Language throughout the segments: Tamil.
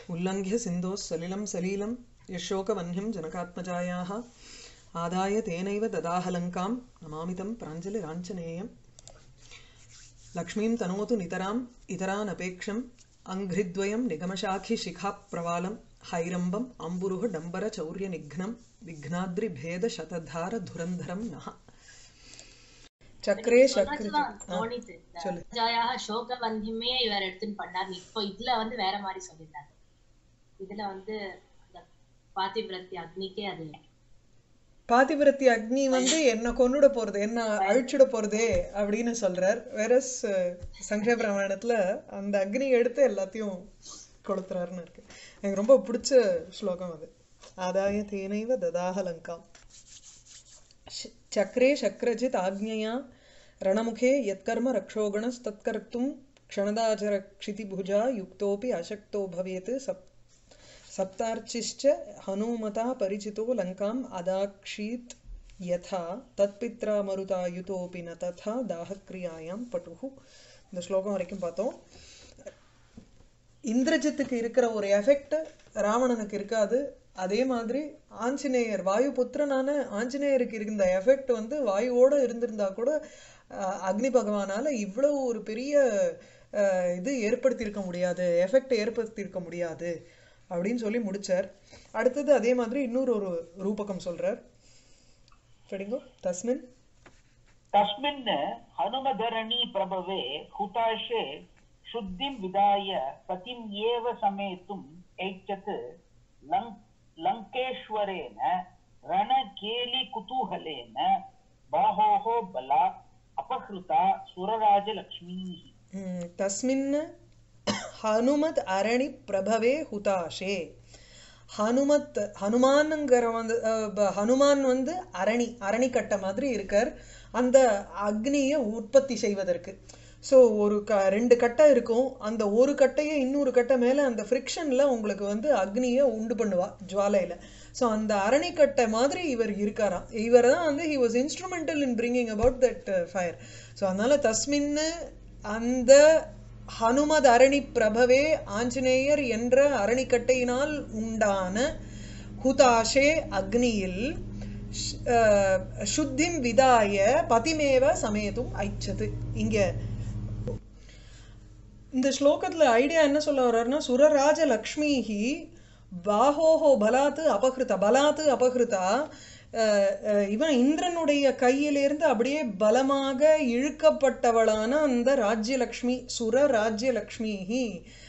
उल्लङ्घ्य सिन्धोः सलिलं सलीलं यशोकवह्निं जनकात्मजायाः आदाय तेनैव ददाहलङ्कां नमामि तं प्राञ्जलिराञ्जनेयम् लक्ष्मीं तनोतु नितराम् इतरानपेक्षम् अङ्घ्रिद्वयं निगमशाखिशिखाप्रवालं हैरम्बम् अम्बुरुः डम्बरचौर्यनिघ्नं विघ्नाद्रिभेदशतधारधुरन्धरं नः சக்கரே சக்கர சொன்னதுதான் தோணித்து சொல்லு. ஜாயாக சோக வந்தியுமே இவர் எடுத்துன்னு பண்ணாரு இப்போ இதுல வந்து வேற மாதிரி சொல்லிட்டாரு இதுல வந்து அந்த பாத்திபிரத்தி அக்னிக்கே அது பாதிவிரத்தி அக்னி வந்து என்ன கொன்னுட போறது என்ன அழிச்சுட போறதே அப்படின்னு சொல்றார் வேற சங்கர பிராமணத்துல அந்த அக்னி எடுத்து எல்லாத்தையும் கொடுத்துறாருன்னு இருக்கு எனக்கு ரொம்ப பிடிச்ச ஸ்லோகம் அது ஆதாய தேனைவ ததாக லங்காம் श- चक्रे शक्रजित् आज्ञया रणमुखे यत्कर्म रक्षोगणस्तत्कर्तुं क्षणदाचरक्षितिभुजा युक्तोऽपि अशक्तो भवेत् सप् सप्तार्चिश्च हनूमता परिचितो लङ्काम् अदाक्षीत् यथा तत्पित्रा मरुतायुतोऽपि न तथा दाहक्रियायां पटुः இந்த ஸ்லோகம் வரைக்கும் பார்த்தோம் இந்திரஜித்துக்கு இருக்கிற ஒரு எஃபெக்ட் ராவணனுக்கு இருக்காது அதே மாதிரி ஆஞ்சநேயர் வாயு புத்திரனான ஆஞ்சநேயருக்கு இருந்த எஃபெக்ட் வந்து வாயுவோட இருந்திருந்தா கூட அஹ், அக்னி பகவானால இவ்வளவு ஒரு பெரிய அஹ், இது ஏற்படுத்தியிருக்க முடியாது எஃபெக்ட் ஏற்படுத்தியிருக்க முடியாது அப்படின்னு சொல்லி முடிச்சார் அடுத்தது அதே மாதிரி இன்னொரு ஒரு ரூபகம் சொல்றார் சரிங்கோ தஸ்மின் तस्मिन् हनुमधरणी प्रभवे हुताशे शुद्धिं विधाय पतिम् एव समेतुम् ऐच्छत् लङ् लङ्केश्वरेण रणकेलिकुतूहलेन बाहोः बलात् अपहृता सुरराजलक्ष्मीः ம், தஸ்மின் ஹனுமத் அரணி பிரபவே ஹுதாஷே ஹனுமத் ஹனுமானுங்கிற வந்து அஹ், ப- ஹனுமான் வந்து அரணி அரணிக்கட்டை மாதிரி இருக்கார் அந்த அக்னியை உற்பத்தி செய்வதற்கு ஸோ ஒரு க ரெண்டு கட்டை இருக்கும் அந்த ஒரு கட்டையை இன்னொரு கட்டை மேலே அந்த ஃப்ரிக்ஷனில் உங்களுக்கு வந்து அக்னியை உண்டு பண்ணுவா ஜுவாலையில் ஸோ அந்த அரணிக்கட்டை மாதிரி இவர் இருக்காராம் இவர் தான் வந்து he was instrumental in bringing about that fire so அதனால தஸ்மின்னு அந்த ஹனுமத் அரணி பிரபவே ஆஞ்சநேயர் என்ற அரணிக்கட்டையினால் உண்டான ஹுதாஷே அக்னியில் ஷ்- அஹ், சுத்திம் விதாய பதிமேவ சமேதும் ஐச்சது இங்க இந்த ஸ்லோகத்துல ஐடியா என்ன சொல்ல வர்றாருன்னா சுரராஜ லக்ஷ்மிஹி பாஹோஹோ பலாத்து அபகிருதா பலாத்து அபகிருதா அஹ், அஹ், இவன் இந்திரனுடைய கையிலிருந்து அப்படியே பலமாக இழுக்கப்பட்டவளான அந்த ராஜ்யலக்ஷ்மி சுர ராஜ்யலக்ஷ்மிஹி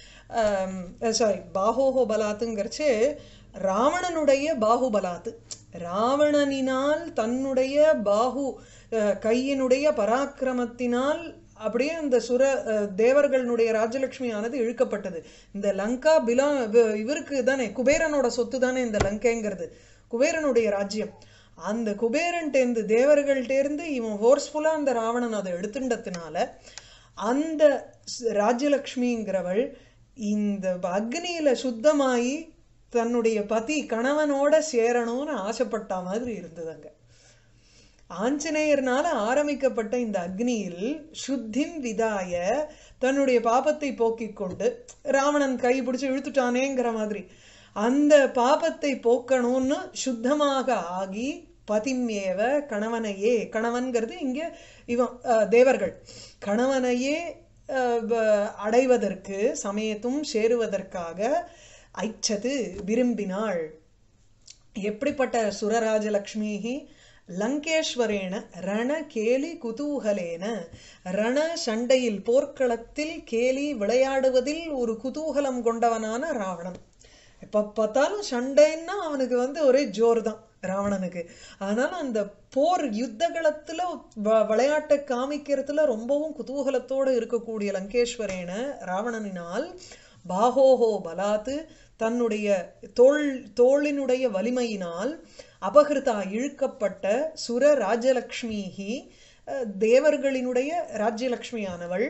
சாரி பாஹோஹோ பலாத்துங்கிறச்சு ராவணனுடைய பாகுபலாத்து ராவணனினால் தன்னுடைய பாகு அஹ், கையினுடைய பராக்கிரமத்தினால் அப்படியே அந்த சுர அஹ், தேவர்களுடைய ராஜலட்சுமியானது இழுக்கப்பட்டது இந்த லங்கா பிலா இவ- இவருக்கு தானே குபேரனோட சொத்து தானே இந்த லங்கைங்கிறது குபேரனுடைய ராஜ்யம் அந்த குபேரன்டேந்து தேவர்கள்டேருந்து இவன் ஃபோர்ஸ்ஃபுல்லாக அந்த ராவணன் அதை எடுத்துட்டதுனால அந்த ஸ்- ராஜ்யலக்ஷ்மிங்கிறவள் இந்த அக்னியில சுத்தமாயி தன்னுடைய பதி கணவனோட சேரணும்னு ஆசைப்பட்ட மாதிரி இருந்தது அங்க ஆஞ்சநேயர்னால ஆரம்பிக்கப்பட்ட இந்த அக்னியில் சுத்திம் விதாய தன்னுடைய பாபத்தை போக்கிக் கொண்டு ராவணன் கை பிடிச்சு இழுத்துட்டானேங்கிற மாதிரி அந்த பாபத்தை போக்கணும்னு சுத்தமாக ஆகி பதிமேவ கணவனையே கணவன்கிறது இங்க இவன் அஹ், தேவர்கள் கணவனையே அஹ், வ- அடைவதற்கு சமயத்தும் சேருவதற்காக ஐச்சது விரும்பினாள் எப்படிப்பட்ட சுரராஜலக்ஷ்மிஹி லங்கேஸ்வரேன ரண கேலி குதூகலேன ரண சண்டையில் போர்க்களத்தில் கேலி விளையாடுவதில் ஒரு குதூகலம் கொண்டவனான ராவணன் எப்ப பார்த்தாலும் சண்டைன்னா அவனுக்கு வந்து ஒரே ஜோர் தான் ராவணனுக்கு அதனால அந்த போர் யுத்த களத்துல வ- விளையாட்டை காமிக்கிறதுல ரொம்பவும் குதூகலத்தோட இருக்கக்கூடிய லங்கேஸ்வரேன ராவணனினால் பாஹோஹோ பலாத்து தன்னுடைய தோள் தோளினுடைய வலிமையினால் அபகிருதா இழுக்கப்பட்ட சுர ராஜலக்ஷ்மிஹி அஹ், தேவர்களினுடைய ராஜ்யலக்ஷ்மியானவள்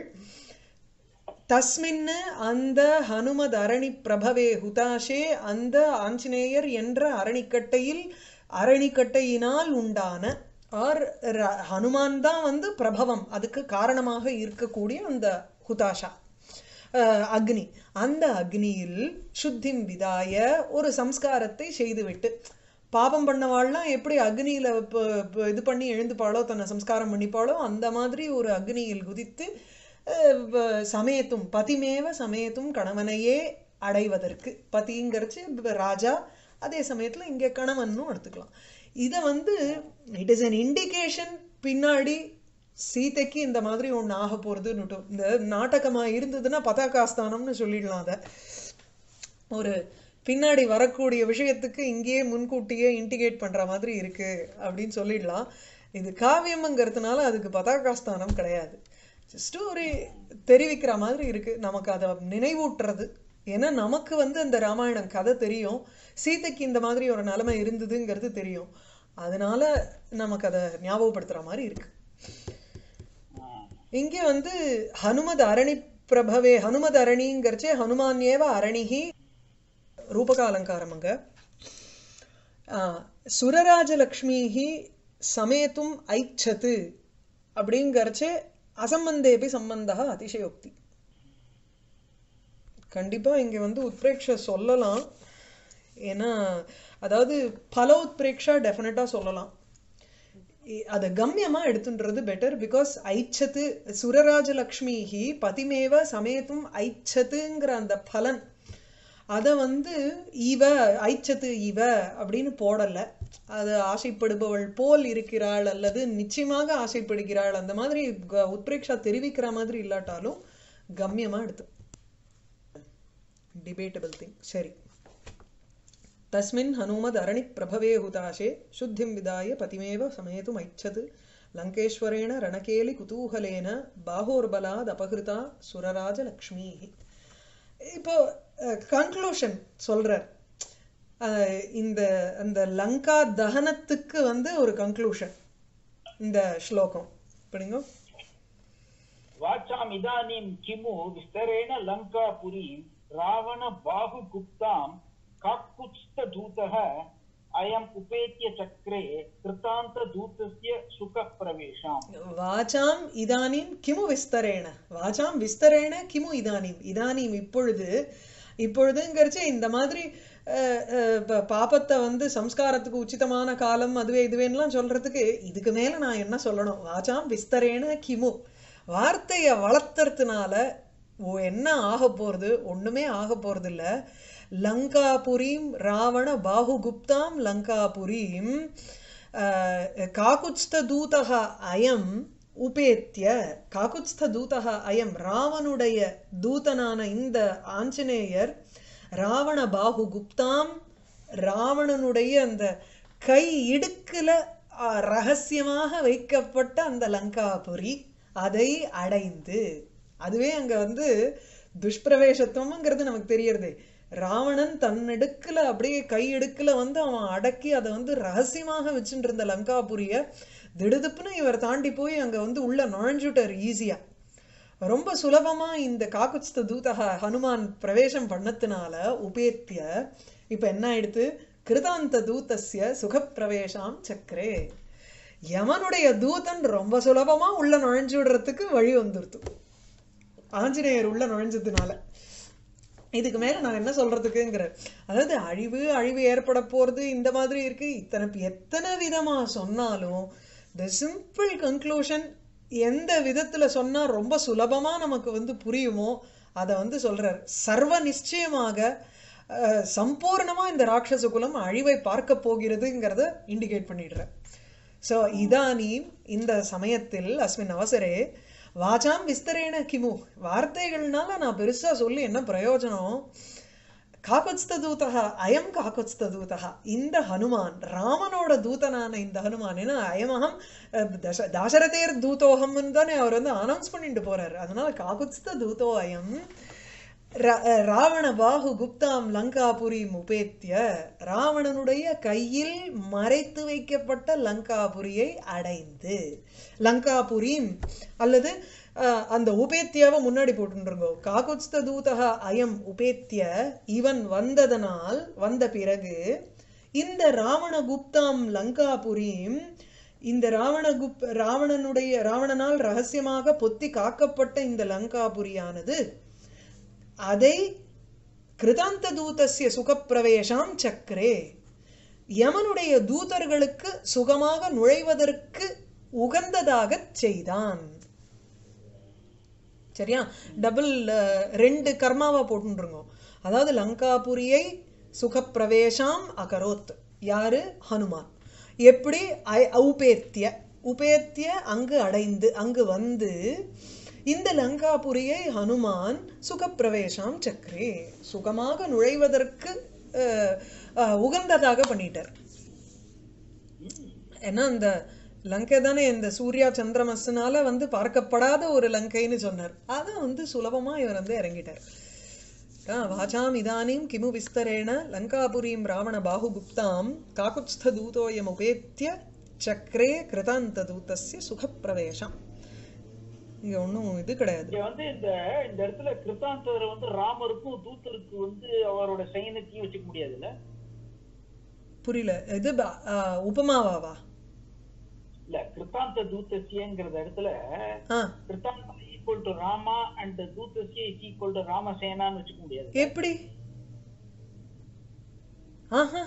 தஸ்மின்னு அந்த ஹனுமத் அரணி பிரபவே ஹுதாஷே அந்த ஆஞ்சநேயர் என்ற அரணிக்கட்டையில் அரணிக்கட்டையினால் உண்டான ஆர் ர- ஹனுமான் தான் வந்து பிரபவம் அதுக்கு காரணமாக இருக்கக்கூடிய அந்த ஹுதாஷா அஹ், அக்னி அந்த அக்னியில் சுத்திம் விதாய ஒரு சம்ஸ்காரத்தை செய்துவிட்டு பாபம் பண்ணவாள்லாம் எப்படி அக்னியில ப- ப- இது பண்ணி எழுந்துப்பாளோ தன்னை சம்ஸ்காரம் பண்ணிப்பாளோ அந்த மாதிரி ஒரு அக்னியில் குதித்து அஹ், வ- சமயத்தும் பதிமேவ சமயத்தும் கணவனையே அடைவதற்கு பதிங்கிறச்சு இப்ப ராஜா அதே சமயத்துல இங்க கணவன்னும் எடுத்துக்கலாம் இதை வந்து இட் இஸ் an இண்டிகேஷன் பின்னாடி சீதைக்கு இந்த மாதிரி ஒண்ணு ஆக போறதுன்னு இந்த நாடகமா இருந்ததுன்னா பதாகாஸ்தானம்னு சொல்லிடலாம் அதை ஒரு பின்னாடி வரக்கூடிய விஷயத்துக்கு இங்கேயே முன்கூட்டியே இன்டிகேட் பண்ற மாதிரி இருக்கு அப்படின்னு சொல்லிடலாம் இது காவியம்ங்கிறதுனால அதுக்கு பதாகாஸ்தானம் கிடையாது ஜஸ்ட் ஒரு தெரிவிக்கிற மாதிரி இருக்கு நமக்கு அதை நினைவூட்டுறது ஏன்னா நமக்கு வந்து அந்த ராமாயணம் கதை தெரியும் சீதைக்கு இந்த மாதிரி ஒரு நிலைமை இருந்ததுங்கிறது தெரியும் அதனால நமக்கு அதை ஞாபகப்படுத்துற மாதிரி இருக்கு இங்கே வந்து ஹனுமத் அரணி பிரபவே ஹனுமத் அரணிங்கிறச்சே ஹனுமான்யேவ அரணிஹி ரூபகாலங்காரம் அங்க சுரராஜலக்ஷ்மிஹி சமேத்தும் ஐச்சத்து அப்படிங்கிறச்சே அசம்பந்தேபி சம்பந்தா அதிசயோக்தி கண்டிப்பா இங்க வந்து உத்பிரேக்ஷ சொல்லலாம் ஏன்னா அதாவது பல உத்பிரேக்ஷா டெஃபினட்டா சொல்லலாம் இ- அத கம்யமா எடுத்துன்றது பெட்டர் பிகாஸ் ஐச்சத்து சுரராஜலக்ஷ்மிஹி பதிமேவ சமேத்தும் ஐச்சத்துங்கிற அந்த பலன் அத வந்து இவ ஐச்சத்து இவ அப்படின்னு போடல அது ஆசைப்படுபவள் போல் இருக்கிறாள் அல்லது நிச்சயமாக ஆசைப்படுகிறாள் அந்த மாதிரி க- உத்பிரேக்ஷா தெரிவிக்கிற மாதிரி இல்லாட்டாலும் கம்யமா எடுத்து டிபேட்டபிள் திங் சரி तस्मिन् हनूमदरणिप्रभवे हुताशे शुद्धिं विदाय पतिमेव समेतुमैच्छत् लङ्केश्वरेण रणकेलिकुतूहलेन बाहोर्बलादपहृता सुरराजलक्ष्मीः இப்போ கன்க்ளூஷன் சொல்றார் அஹ், இந்த அந்த லங்கா தகனத்துக்கு வந்து ஒரு கன்க்ளூஷன் இந்த ஸ்லோகம் படிங்க वाचाम् इदानीं किमु विस्तरेण लङ्कापुरीं रावणबाहुगुप्तां काकुत्स्थदूतः अयम् उपेत्य चक्रे कृतान्तदूतस्य सुखप्रवेशाम् வாசாம் இதானீம் கிமு விஸ்தரேண வாசாம் விஸ்தரேண கிமு இதானீம் இதானீம் இப்பொழுது இப்பொழுதுங்கிறச்சு இந்த மாதிரி அஹ், அஹ், ப- பாபத்தை வந்து சம்ஸ்காரத்துக்கு உச்சிதமான காலம் அதுவே இதுவேன்னுலாம் சொல்றதுக்கு இதுக்கு மேல நான் என்ன சொல்லணும் வாசாம் விஸ்தரேண கிமு வார்த்தைய வளர்த்துறதுனால ஓ என்ன ஆக போறது ஒண்ணுமே ஆக போறது இல்ல லங்காபுரீம் ராவண பாகுகுப்தாம் லங்காபுரீம் காகுத்ஸ்தூதः அயம் உபேத்திய காகுத்ஸ்தூதः அயம் ராவனுடைய தூதனான இந்த ஆஞ்சநேயர் ராவண பாகு குப்தாம் ராவணனுடைய அந்த கை இடுக்குல ஆ, ரகசியமாக வைக்கப்பட்ட அந்த லங்காபுரி அதை அடைந்து அதுவே அங்க வந்து துஷ்பிரவேசத்துவம்ங்கிறது நமக்கு தெரியறது ராவணன் தன்னிடுக்குல அப்படியே கை இடுக்குல வந்து அவன் அடக்கி அதை வந்து ரகசியமாக வச்சுட்டு இருந்த லங்காபுரிய திடுதுப்புன்னு இவர் தாண்டி போய் அங்க வந்து உள்ள நுழைஞ்சுட்டார் ஈஸியா ரொம்ப சுலபமா இந்த காக்குத்ஸ்த தூதக ஹனுமான் பிரவேசம் பண்ணதுனால உபேத்திய இப்ப என்ன ஆயிடுத்து கிருதாந்த தூதஸ்ய சுகப்பிரவேசாம் சக்கரே யமனுடைய தூதன் ரொம்ப சுலபமா உள்ள நுழைஞ்சு விடுறதுக்கு வழி வந்துருத்து ஆஞ்சநேயர் உள்ள நுழைஞ்சதுனால இதுக்கு மேல நான் என்ன சொல்றதுக்குங்கிற அதாவது அழிவு அழிவு ஏற்பட போறது இந்த மாதிரி இருக்கு இத்தனை எத்தனை விதமா சொன்னாலும் த சிம்பிள் கன்க்ளூஷன் எந்த விதத்துல சொன்னா ரொம்ப சுலபமா நமக்கு வந்து புரியுமோ அதை வந்து சொல்றார் சர்வ நிச்சயமாக அஹ், சம்பூர்ணமா இந்த ராட்சச குலம் அழிவை பார்க்க போகிறதுங்கிறத இண்டிகேட் பண்ணிடுற சோ இதானீம் இந்த சமயத்தில் அஸ்மின் அவசரே வாசாம் விஸ்தரேன கிமு வார்த்தைகள்னால நான் பெருசா சொல்லி என்ன பிரயோஜனம் காக்குத்ஸ்தூதக அயம் காக்குத்ஸ்தூதக இந்த ஹனுமான் ராமனோட தூதனான இந்த ஹனுமான் ஏன்னா அயமகம் அஹ், தச தாசரதேர் தூதோகம்னு தானே அவர் வந்து அனௌன்ஸ் பண்ணிட்டு போறாரு அதனால காக்குத்ஸ்த தூதோ அயம் ரா- ராவண பாகு குப்தாம் லங்காபுரியும் உபேத்திய ராவணனுடைய கையில் மறைத்து வைக்கப்பட்ட லங்காபுரியை அடைந்து லங்காபுரியும் அல்லது அஹ், அந்த உபேத்தியாவை முன்னாடி போட்டுருங்கோ காகுத்ஸ்த தூதக அயம் உபேத்திய இவன் வந்ததனால் வந்த பிறகு இந்த ராவண குப்தாம் லங்காபுரியும் இந்த ராவண குப் ராவணனுடைய ராவணனால் ரகசியமாக பொத்தி காக்கப்பட்ட இந்த லங்காபுரியானது அதை கிருதாந்த தூதஸ்ய சுகப்பிரவேசம் சக்கரே யமனுடைய தூதர்களுக்கு சுகமாக நுழைவதற்கு உகந்ததாகச் செய்தான் சரியா டபுள் ரெண்டு கர்மாவா போட்டுருங்க அதாவது லங்காபுரியை சுகப்பிரவேசாம் அகரோத் யாரு ஹனுமான் எப்படி ஐ- ஔபேத்திய உபேத்திய அங்கு அடைந்து அங்கு வந்து இந்த லங்காபுரியை ஹனுமான் சுகப்பிரவேசாம் சக்கரே சுகமாக நுழைவதற்கு அஹ், அஹ், உகந்ததாக பண்ணிட்டார் ஏன்னா இந்த லங்கை தானே இந்த சூர்யா சந்திரமஸ்னால வந்து பார்க்கப்படாத ஒரு லங்கைன்னு சொன்னார் அதை வந்து சுலபமா இவர் வந்து இறங்கிட்டார் ஆ, வாசாம் இதானீம் கிமு விஸ்தரேண லங்காபுரீம் ராவண பாகுகுப்தாம் காகுத்ஸ்த தூதோயம் உபேத்திய சக்கரே கிருதாந்த தூதஸ்ய சுகப்பிரவேசம் இங்க ஒண்ணும் இது கிடையாது இங்க வந்து இந்த இந்த இடத்துல கிருத்தாந்தர் வந்து ராமருக்கும் தூத்தருக்கு வந்து அவரோட சைனத்தையும் வச்சுக்க முடியாதுல்ல புரியல இது ப- ஆ, உபமாவாவா இல்ல கிருத்தாந்த தூத்தசியங்கிறத இடத்துல ஆ கிருத்தாந்த ஈக்குவல் டு ராமா அண்ட் தூத்தசிய இஸ் ஈக்குவல் டு ராமசேனான்னு வச்சுக்க முடியாது எப்படி ஆஹா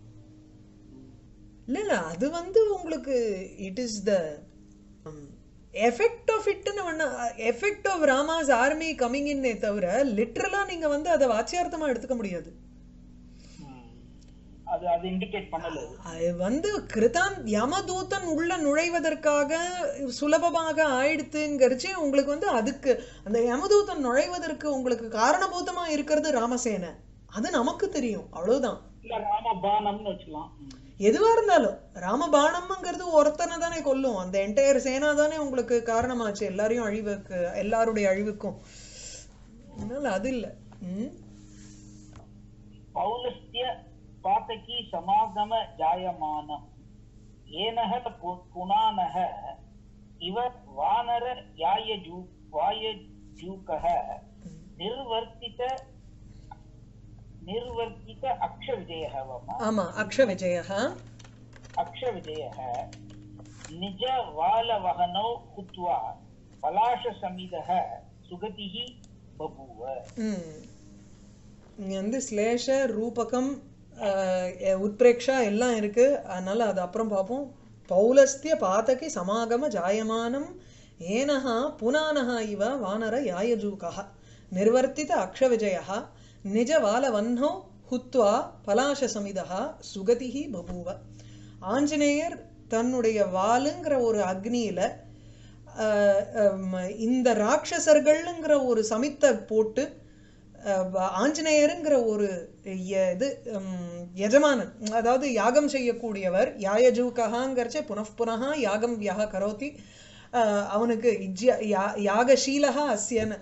இல்ல இல்ல அது வந்து உங்களுக்கு it is the effect of இட்னு ஒன்று effect of Rama's army coming இன்னே தவிர லிட்ரலா நீங்க வந்து அதை வாச்சியார்த்தமா எடுத்துக்க முடியாது ம். அது அது இண்டிகேட் பண்ணல அது. அது வந்து கிருதான் யமதூதன் உள்ள நுழைவதற்காக சுலபமாக ஆயிடுத்துங்கிறச்சு உங்களுக்கு வந்து அதுக்கு அந்த யமதூதன் நுழைவதற்கு உங்களுக்கு காரணபூதமா இருக்கிறது ராமசேனை அது நமக்கு தெரியும் அவ்வளவுதான் இல்ல ராமபானம்னு வச்சுக்கலாம் ம். எதுவா இருந்தாலும் ராமபாணம்ங்கிறது ஒருத்தனை தானே கொல்லும் அந்த என்டையர் சேனா தானே உங்களுக்கு காரணமாச்சு எல்லாரையும் அழிவுக்கு எல்லாருடைய அழிவுக்கும் அதனால அது இல்ல ம் पौलस्त्य पातकी समागम जायमानम् येनः पु- पुनानः इव वानर यायजू वायजूकः निर्वर्तित निर्वर्तित अक्षविजयः वम ஆமா அக்ஷ விஜயா अक्षविजयः निज वालवहनौ हुत्वा पलाशसमिदः सुगतिः बभूव ம் இங்க வந்து ஸ்லேஷ ரூபகம் ஆஹ், எ- உத்பிரேக்ஷா எல்லாம் இருக்கு அதனால அது அப்புறம் பார்ப்போம் பௌலஸ்திய பாதகி சமாகம ஜாயமானம் ஏனஹா புனானஹா இவ வானர யாயஜூகா நிர்வர்த்தித அக்ஷவிஜயா நிஜ வாலவன்னோ ஹுத்வா பலாசசமிதா சுகதிஹி பபூவ ஆஞ்சநேயர் தன்னுடைய வாலுங்கிற ஒரு அக்னியில ஆஹ், ஹம், இந்த ராட்சசர்கள்ங்கிற ஒரு சமித்தை போட்டு அஹ், வ- ஆஞ்சநேயருங்கிற ஒரு ய- இது ஹம், எஜமானன் அதாவது யாகம் செய்யக்கூடியவர் யாயஜூகங்கிறச்சே புனః யாகம் யாக கரோதி அஹ், அவனுக்கு இஜ்ய- யா- யாகசீலः அஸ்யன்னு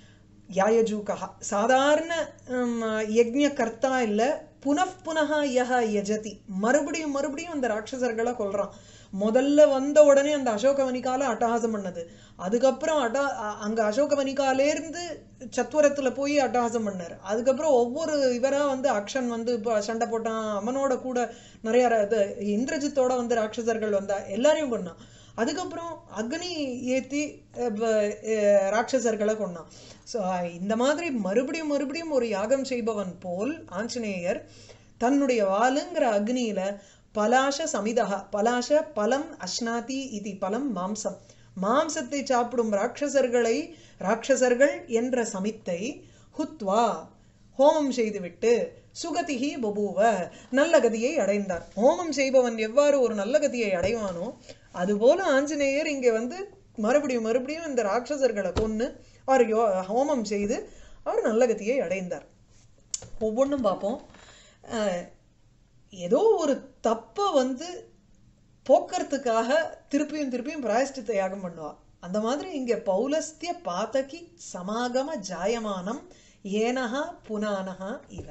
யாயஜூகா சாதாரண ஹம், யஜ்ஞகர்த்தா இல்ல புனః புனः யஹ யஜதி மறுபடியும் மறுபடியும் அந்த ராட்சசர்களை கொல்றான் முதல்ல வந்த உடனே அந்த அசோகவனிகால அட்டகாசம் பண்ணது அதுக்கப்புறம் அட்டா அ- அங்க அசோகவனிகாலேருந்து சத்வரத்துல போய் அட்டகாசம் பண்ணார் அதுக்கப்புறம் ஒவ்வொரு இவரா வந்து அக்ஷன் வந்து இப்ப சண்டை போட்டான் அவனோட கூட நிறைய ர- இது இந்திரஜித்தோட வந்து ராட்சசர்கள் வந்தா எல்லாரையும் கொன்னான் அதுக்கப்புறம் அக்னி ஏத்தி அஹ், ப- அஹ், ராட்சசர்களை கொன்னான் ஸோ இந்த மாதிரி மறுபடியும் மறுபடியும் ஒரு யாகம் செய்பவன் போல் ஆஞ்சநேயர் தன்னுடைய வாளுங்கிற அக்னியில பலாஷ சமிதா பலாஷ பலம் அஷ்னாதி இது பலம் மாம்சம் மாம்சத்தை சாப்பிடும் ராட்சசர்களை ராட்சசர்கள் என்ற சமித்தை ஹுத்வா ஹோமம் செய்துவிட்டு சுகதிகி பபூவ நல்ல கதியை அடைந்தார் ஹோமம் செய்பவன் எவ்வாறு ஒரு நல்ல கதியை அடைவானோ அதுபோல ஆஞ்சநேயர் இங்கே வந்து மறுபடியும் மறுபடியும் இந்த ராட்சசர்களை கொன்னு அவர் யோ ஹோமம் செய்து அவர் நல்ல கதியை அடைந்தார் ஒவ்வொன்றும் பார்ப்போம் அஹ், ஏதோ ஒரு தப்பை வந்து போக்குறதுக்காக திருப்பியும் திருப்பியும் பிராயஷ்டித்த யாகம் பண்ணுவா அந்த மாதிரி இங்க பௌலஸ்திய பாதகி சமாகம ஜாயமானம் ஏனஹா புனானஹா இவ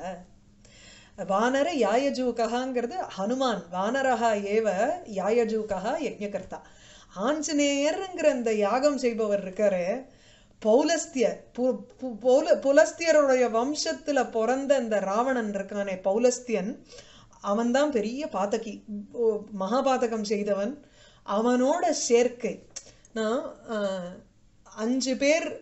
வானர யாயஜூகங்கிறது ஹனுமான் வானரஹா ஏவ யாயஜூகா யஜ்ஞகர்த்தா ஆஞ்சநேயர்ங்கிற இந்த யாகம் செய்பவர் இருக்காரு பௌலஸ்திய பு- பு- பௌல- புலஸ்தியருடைய வம்சத்துல பிறந்த இந்த ராவணன் இருக்கானே பௌலஸ்தியன் அவன்தான் பெரிய பாதகி ஓ, மகாபாதகம் செய்தவன் அவனோட சேர்க்கை நான் ஆஹ், அஞ்சு பேர்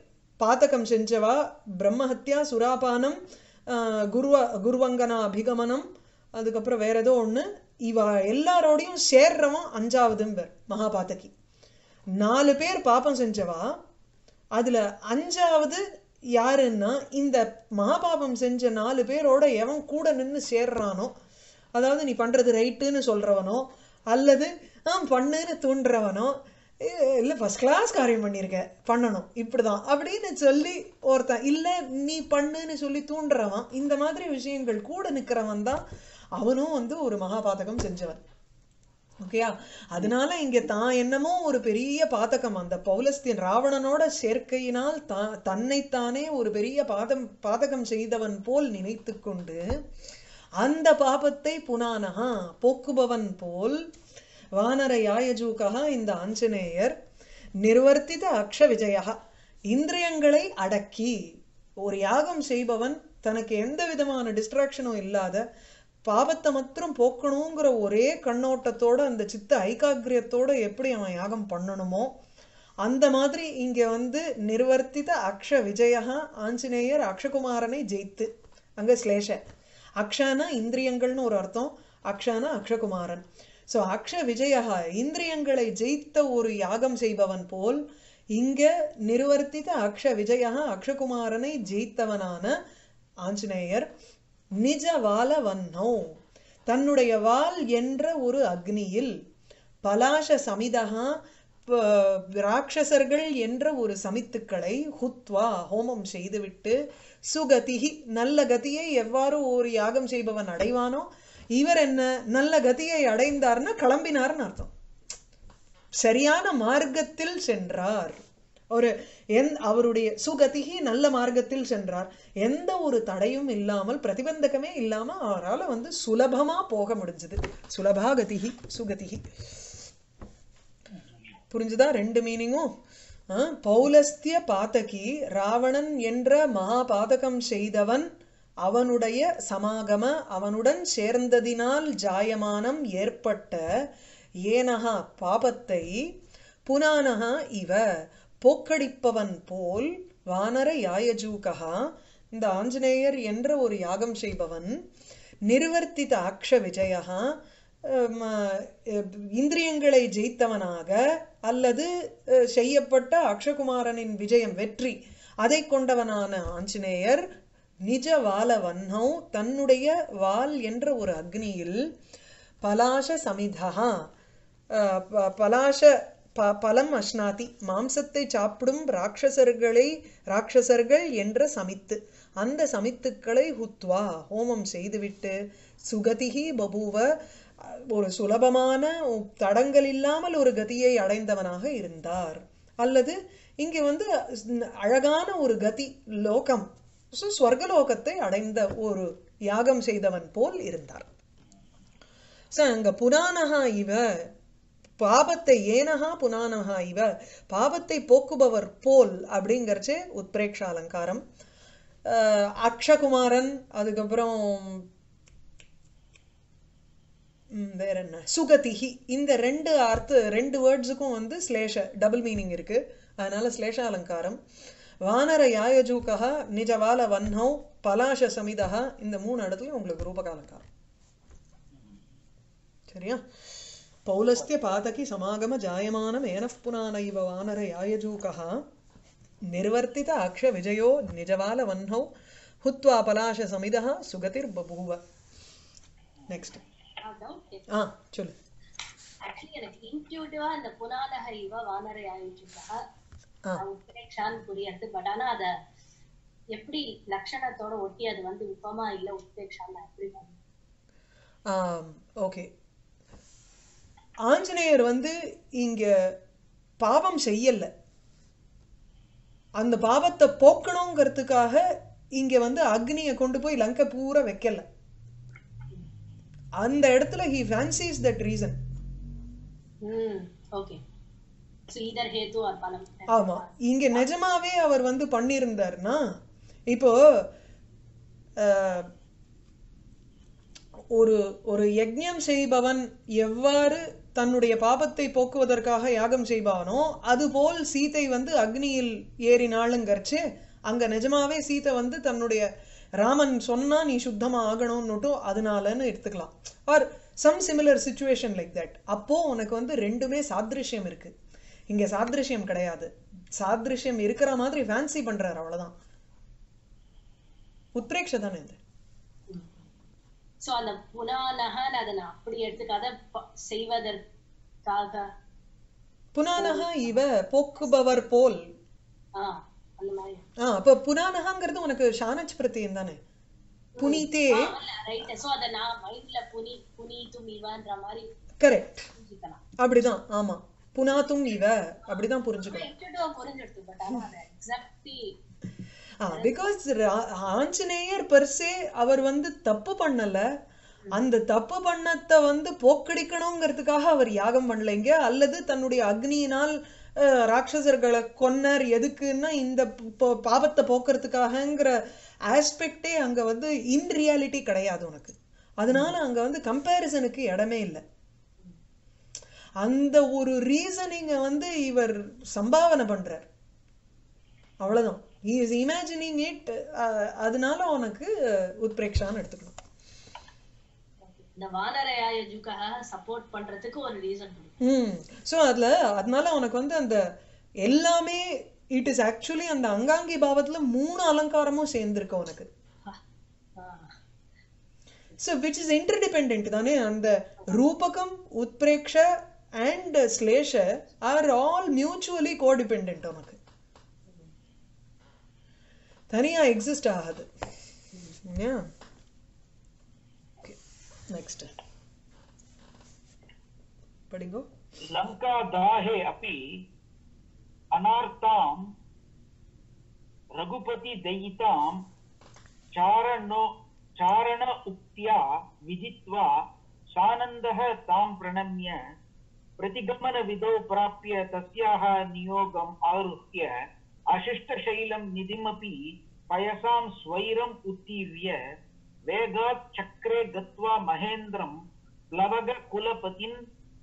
பாத்தகம் செஞ்சவா பிரம்மஹத்யா சுராபானம் ஆஹ், குருவ குருவங்கனா அபிகமனம் அதுக்கப்புறம் வேற ஏதோ ஒண்ணு இவ எல்லாரோடையும் சேர்றவன் அஞ்சாவதும்பர் மகாபாத்தகி நாலு பேர் பாப்பம் செஞ்சவா அதுல அஞ்சாவது யாருன்னா இந்த மகாபாபம் செஞ்ச நாலு பேரோட எவன் கூட நின்னு சேர்றானோ அதாவது நீ பண்றது ரைட்டுன்னு சொல்றவனோ அல்லது ஆ பண்ணுன்னு தூண்டுறவனோ "ஏ, இல்ல ஃபர்ஸ்ட் கிளாஸ் காரியம் பண்ணியிருக்க பண்ணணும் இப்படிதான் அப்படின்னு சொல்லி ஒருத்தன் இல்ல நீ பண்ணுன்னு சொல்லி தூண்டுறவன் இந்த மாதிரி விஷயங்கள் கூட நிக்கிறவன் தான் அவனும் வந்து ஒரு மகாபாதகம் செஞ்சவன் ஓகேயா அதனால இங்க தான் என்னமோ ஒரு பெரிய பாதகம் அந்த பௌலஸ்தியன் ராவணனோட சேர்க்கையினால் தா- தன்னைத்தானே ஒரு பெரிய பாதம் பாதகம் செய்தவன் போல் நினைத்து கொண்டு அந்த பாபத்தை புனானஹா போக்குபவன் போல் வானர யாயஜூகா இந்த ஆஞ்சநேயர் நிர்வர்த்தித அக்ஷ விஜயா இந்திரியங்களை அடக்கி ஒரு யாகம் செய்பவன் தனக்கு எந்த விதமான டிஸ்ட்ராக்ஷனும் இல்லாத பாவத்தை மாத்திரம் போக்கணுங்கிற ஒரே கண்ணோட்டத்தோட அந்த சித்த ஐகாகிரியத்தோட எப்படி அவன் யாகம் பண்ணணுமோ அந்த மாதிரி இங்க வந்து நிர்வர்த்தித அக்ஷ விஜயா ஆஞ்சநேயர் அக்ஷகுமாரனை ஜெயித்து அங்க ஸ்லேஷ அக்ஷானா இந்திரியங்கள்னு ஒரு அர்த்தம் அக்ஷானா அக்ஷகுமாரன் சோ அக்ஷ விஜயா இந்திரியங்களை ஜெயித்த ஒரு யாகம் செய்பவன் போல் இங்க நிர்வர்த்தித அக்ஷ விஜயா அக்ஷகுமாரனை ஜெயித்தவனான ஆஞ்சநேயர் நிஜ வால வன்னோ தன்னுடைய வால் என்ற ஒரு அக்னியில் பலாச சமிதகா ப- ராட்சசர்கள் என்ற ஒரு சமித்துக்களை ஹுத்வா ஹோமம் செய்துவிட்டு சுகதிகி நல்ல கதியை எவ்வாறு ஒரு யாகம் செய்பவன் அடைவானோ இவர் என்ன நல்ல கதியை அடைந்தார்னா கிளம்பினார்னு அர்த்தம் சரியான மார்க்கத்தில் சென்றார் ஒரு எந் அவருடைய சுகதிகி நல்ல மார்க்கத்தில் சென்றார் எந்த ஒரு தடையும் இல்லாமல் பிரதிபந்தகமே இல்லாம அவரால வந்து சுலபமா போக முடிஞ்சது சுலபா கதிகி சுகதிகி புரிஞ்சுதா ரெண்டு மீனிங்கும் பௌலஸ்திய பாதகி ராவணன் என்ற மகா பாதகம் செய்தவன் அவனுடைய சமாகம அவனுடன் சேர்ந்ததினால் ஜாயமானம் ஏற்பட்ட ஏனகா பாபத்தை புனானகா இவ போக்கடிப்பவன் போல் வானர யாயஜூகா இந்த ஆஞ்சநேயர் என்ற ஒரு யாகம் செய்பவன் நிர்வர்த்தித அக்ஷ விஜயா ம, அஹ், இந்திரியங்களை ஜெயித்தவனாக அல்லது அஹ், செய்யப்பட்ட அக்ஷகுமாரனின் விஜயம் வெற்றி அதை கொண்டவனான ஆஞ்சநேயர் நிஜ வால வன்னௌ தன்னுடைய வால் என்ற ஒரு அக்னியில் பலாச சமிதா அஹ், ப- பலாச ப பலம் அஷ்னாதி மாம்சத்தை சாப்பிடும் ராட்சசர்களை ராட்சசர்கள் என்ற சமித்து அந்த சமித்துக்களை ஹுத்வா ஹோமம் செய்துவிட்டு சுகதிகி பபூவ அஹ், ஒரு சுலபமான தடங்கள் இல்லாமல் ஒரு கதியை அடைந்தவனாக இருந்தார் அல்லது இங்கே வந்து அழகான ஒரு கதி லோகம் ஸோ ஸ்வர்கலோகத்தை அடைந்த ஒரு யாகம் செய்தவன் போல் இருந்தார் ஸோ அங்க புராணகா இவ பாபத்தை ஏனகா புனானகா இவ பாபத்தை போக்குபவர் போல் அப்படிங்கறச்சே உத்பிரேக்ஷ அலங்காரம் அஹ் அக்ஷகுமாரன் அதுக்கப்புறம் ம், வேற என்ன சுகதிஹி இந்த ரெண்டு அர்த்த ரெண்டு வேர்ட்ஸுக்கும் வந்து ஸ்லேஷ டபுள் மீனிங் இருக்கு அதனால ஸ்லேஷ அலங்காரம் வானர யாயஜூகா நிஜவால வன்னௌ பலாச சமிதா இந்த மூணு இடத்துல உங்களுக்கு ரூபக அலங்காரம் சரியா பௌலஸ்திய பாதகி சமாகம ஜாயமானம் ஏனः புனான இவ வானர யாயஜூகா நிர்வர்த்தித அக்ஷ விஜயோ நிஜவால வன்னௌ ஹுத்வா பலாச சமிதா சுகதிர் பபூவ நெக்ஸ்ட் டவுட் ஆ சொல்லு ஆக்சுவலி எனக்கு இன்ட்யூட்டிவா இந்த புனானக இவ வானர ஆயுச்சுக்கா ஆ உத்ரேக்ஷான்னு புரியாது பட் ஆனா அத எப்படி லட்சணத்தோட ஒட்டி அது வந்து உப்பமா இல்ல உத்ரேக்ஷான்னு நான் எப்படி பண்ணுவேன் ஓகே ஆஞ்சநேயர் வந்து இங்க பாவம் செய்யல அந்த பாவத்தை போக்கணுங்கிறதுக்காக இங்க வந்து அக்னியை கொண்டு போய் லங்கை பூரா வைக்கல அந்த இடத்துல he fancies that reason hmm okay so either ஹேத்து ஆர் பலம் ஆமா இங்க நிஜமாவே அவர் வந்து பண்ணியிருந்தாருன்னா இப்போ அஹ், ஒரு ஒரு யஜ்ஞம் செய்பவன் எவ்வாறு தன்னுடைய பாபத்தை போக்குவதற்காக யாகம் செய்வானோ அதுபோல் சீதை வந்து அக்னியில் ஏறினாளுங்கரிச்சு அங்க நிஜமாவே சீதை வந்து தன்னுடைய ராமன் சொன்னா நீ சுத்தமா ஆகணும்னுட்டும் அதனாலன்னு எடுத்துக்கலாம் or some similar situation like that அப்போ உனக்கு வந்து ரெண்டுமே சாதிருஷ்யம் இருக்கு இங்க சாதிருஷ்யம் கிடையாது சாதிருஷ்யம் இருக்கிற மாதிரி ஃபேன்சி பண்றாரு அவ்வளவுதான் உத்ரேக்ஷ தானே இது சோ அந்த புனானகன்னு அதை நான் அப்படி எடுத்துக்காத ப- செய்வதற்காக புனானகா இவ போக்குபவர் போல் ஆஹ் அந்த மாதிரி ஆ அப்ப புனானகாங்கிறது உனக்கு ஷானச் பிரத்தியம் தானே புனிதே ரைட் சோ அத நான் மைண்ட்ல புனி புனித்தும் இவன்ற மாதிரி கரெக்ட் புரிஞ்சுக்கலாம் அப்படிதான் ஆமா புனாத்தும் இவ அப்படிதான் புரிஞ்சுக்கணும் இன்ட்ரோடோ புரிஞ்சிடுது பட் ஆனா அதை எக்ஸாக்ட்லி பிகாஸ் ஆஞ்சநேயர் பெர்சே அவர் வந்து தப்பு பண்ணல அந்த தப்பு பண்ணத்தை வந்து போக்கடிக்கணுங்கிறதுக்காக அவர் யாகம் பண்ணலைங்க அல்லது தன்னுடைய அக்னியினால் அஹ், ராட்சசர்களை கொன்னர் எதுக்குன்னா இந்த ப- பாவத்தை போக்குறதுக்காகங்கிற ஆஸ்பெக்டே அங்க வந்து இன் ரியாலிட்டி கிடையாது உனக்கு அதனால அங்க வந்து கம்பேரிசனுக்கு இடமே இல்லை அந்த ஒரு ரீசனிங்க வந்து இவர் சம்பாவனை பண்றார் அவ்வளவுதான் he is இமேஜினிங் இட் அதனால உனக்கு உத்பிரேக்ஷான்னு எடுத்துக்கணும் இந்த வானரையாய ஜுக்காக சப்போர்ட் பண்றதுக்கு ஒரு ரீசன் ம் ஸோ அதுல அதனால உனக்கு வந்து அந்த எல்லாமே இட் இஸ் ஆக்சுவலி அந்த அங்காங்கி பாவத்துல மூணு அலங்காரமும் சேர்ந்திருக்கு உனக்கு ஸோ விச் இஸ் இன்டர்டிபெண்ட் தானே அந்த ரூபகம் உத்பிரேக்ஷ அண்ட் ஸ்லேஷ ஆர் ஆல் மியூச்சுவலி கோடிபெண்ட் உனக்கு தனியா எக்ஸிஸ்ட் ஆகாது நெக்ஸ்ட் படிங்கோ लङ्कादाहे अपि अनार्तां रघुपतिदयितां चारणो चारण उक्त्या विदित्वा सानन्दः तां प्रणम्य प्रतिगमनविधौ प्राप्य तस्याः नियोगम् आरुह्य अशिष्टशैलं निधिमपि पयसां स्वैरम् उत्तीर्य वेगात् चक्रे गत्वा महेन्द्रं प्लवगकुलपतिन्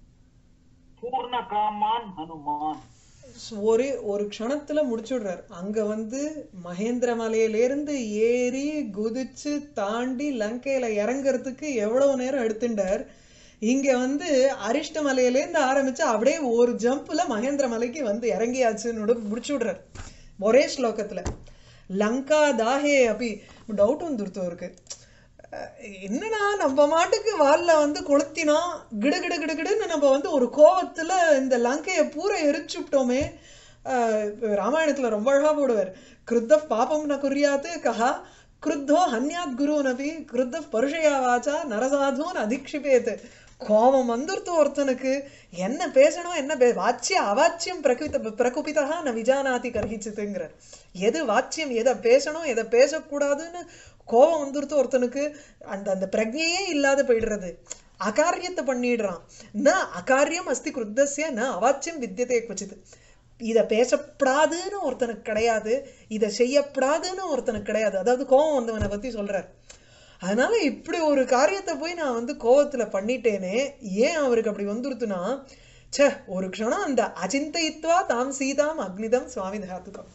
பூர்ணகாமான் ஹனுமான் ஒரு ஒரு க்ஷணத்துல முடிச்சுடுறார் அங்க வந்து மகேந்திர மலையிலேருந்து ஏறி குதிச்சு தாண்டி லங்கையில இறங்குறதுக்கு எவ்வளவு நேரம் எடுத்துட்டார் இங்க வந்து அரிஷ்ட மலையிலேருந்து ஆரம்பிச்சு அப்படியே ஒரு ஜம்ப்ல மகேந்திர மலைக்கு வந்து இறங்கியாச்சுன்னு முடிச்சு விடுறார் ஒரே ஸ்லோகத்துல லங்கா தாஹே அப்படி டவுட் வந்துருத்தோ இருக்கு அஹ் என்னடா நம்ம மாட்டுக்கு வால்ல வந்து கொளுத்தினா கிடு கிடு கிடு கிடுன்னு நம்ம வந்து ஒரு கோவத்துல இந்த லங்கையை பூரா எரிச்சுட்டோமே அஹ் இப்ப ராமாயணத்துல ரொம்ப அழகா போடுவார் கிருத்த பாபம் ந குறியாத்து கஹா கிருத்தோ ஹன்யாத் குரு நபி கிருத்த பருஷயா வாச்சா நரசாதுன்னு அதிக்ஷிபேத்து கோபம் வந்துருத்து ஒருத்தனுக்கு என்ன பேசணும் என்ன பே வாச்சிய அவாச்சியம் பிரகுபித பிரகுபிதா ந விஜானாதி கர்ஹிச்சித்துங்கிறார் எது வாச்சியம் எதை பேசணும் எதை பேசக்கூடாதுன்னு கோபம் வந்துருத்து ஒருத்தனுக்கு அந்த அந்த பிரஜையே இல்லாத போயிடுறது அகாரியத்தை பண்ணிடுறான் ந அகாரியம் அஸ்தி கிருத்தசிய ந அவாச்சியம் வித்தியதே குச்சித் இதை பேசப்படாதுன்னு ஒருத்தனுக்கு கிடையாது இதை செய்யப்படாதுன்னு ஒருத்தனுக்கு கிடையாது அதாவது கோபம் வந்தவனை பத்தி சொல்றார் அதனால இப்படி ஒரு காரியத்தை போய் நான் வந்து கோவத்துல பண்ணிட்டேனே ஏன் அவருக்கு அப்படி வந்துருத்துனா ச்சே ஒரு க்ஷணம் அந்த அச்சிந்தயித்வா தாம் சீதாம் அக்னிதம் சுவாமி தாத்துக்கம்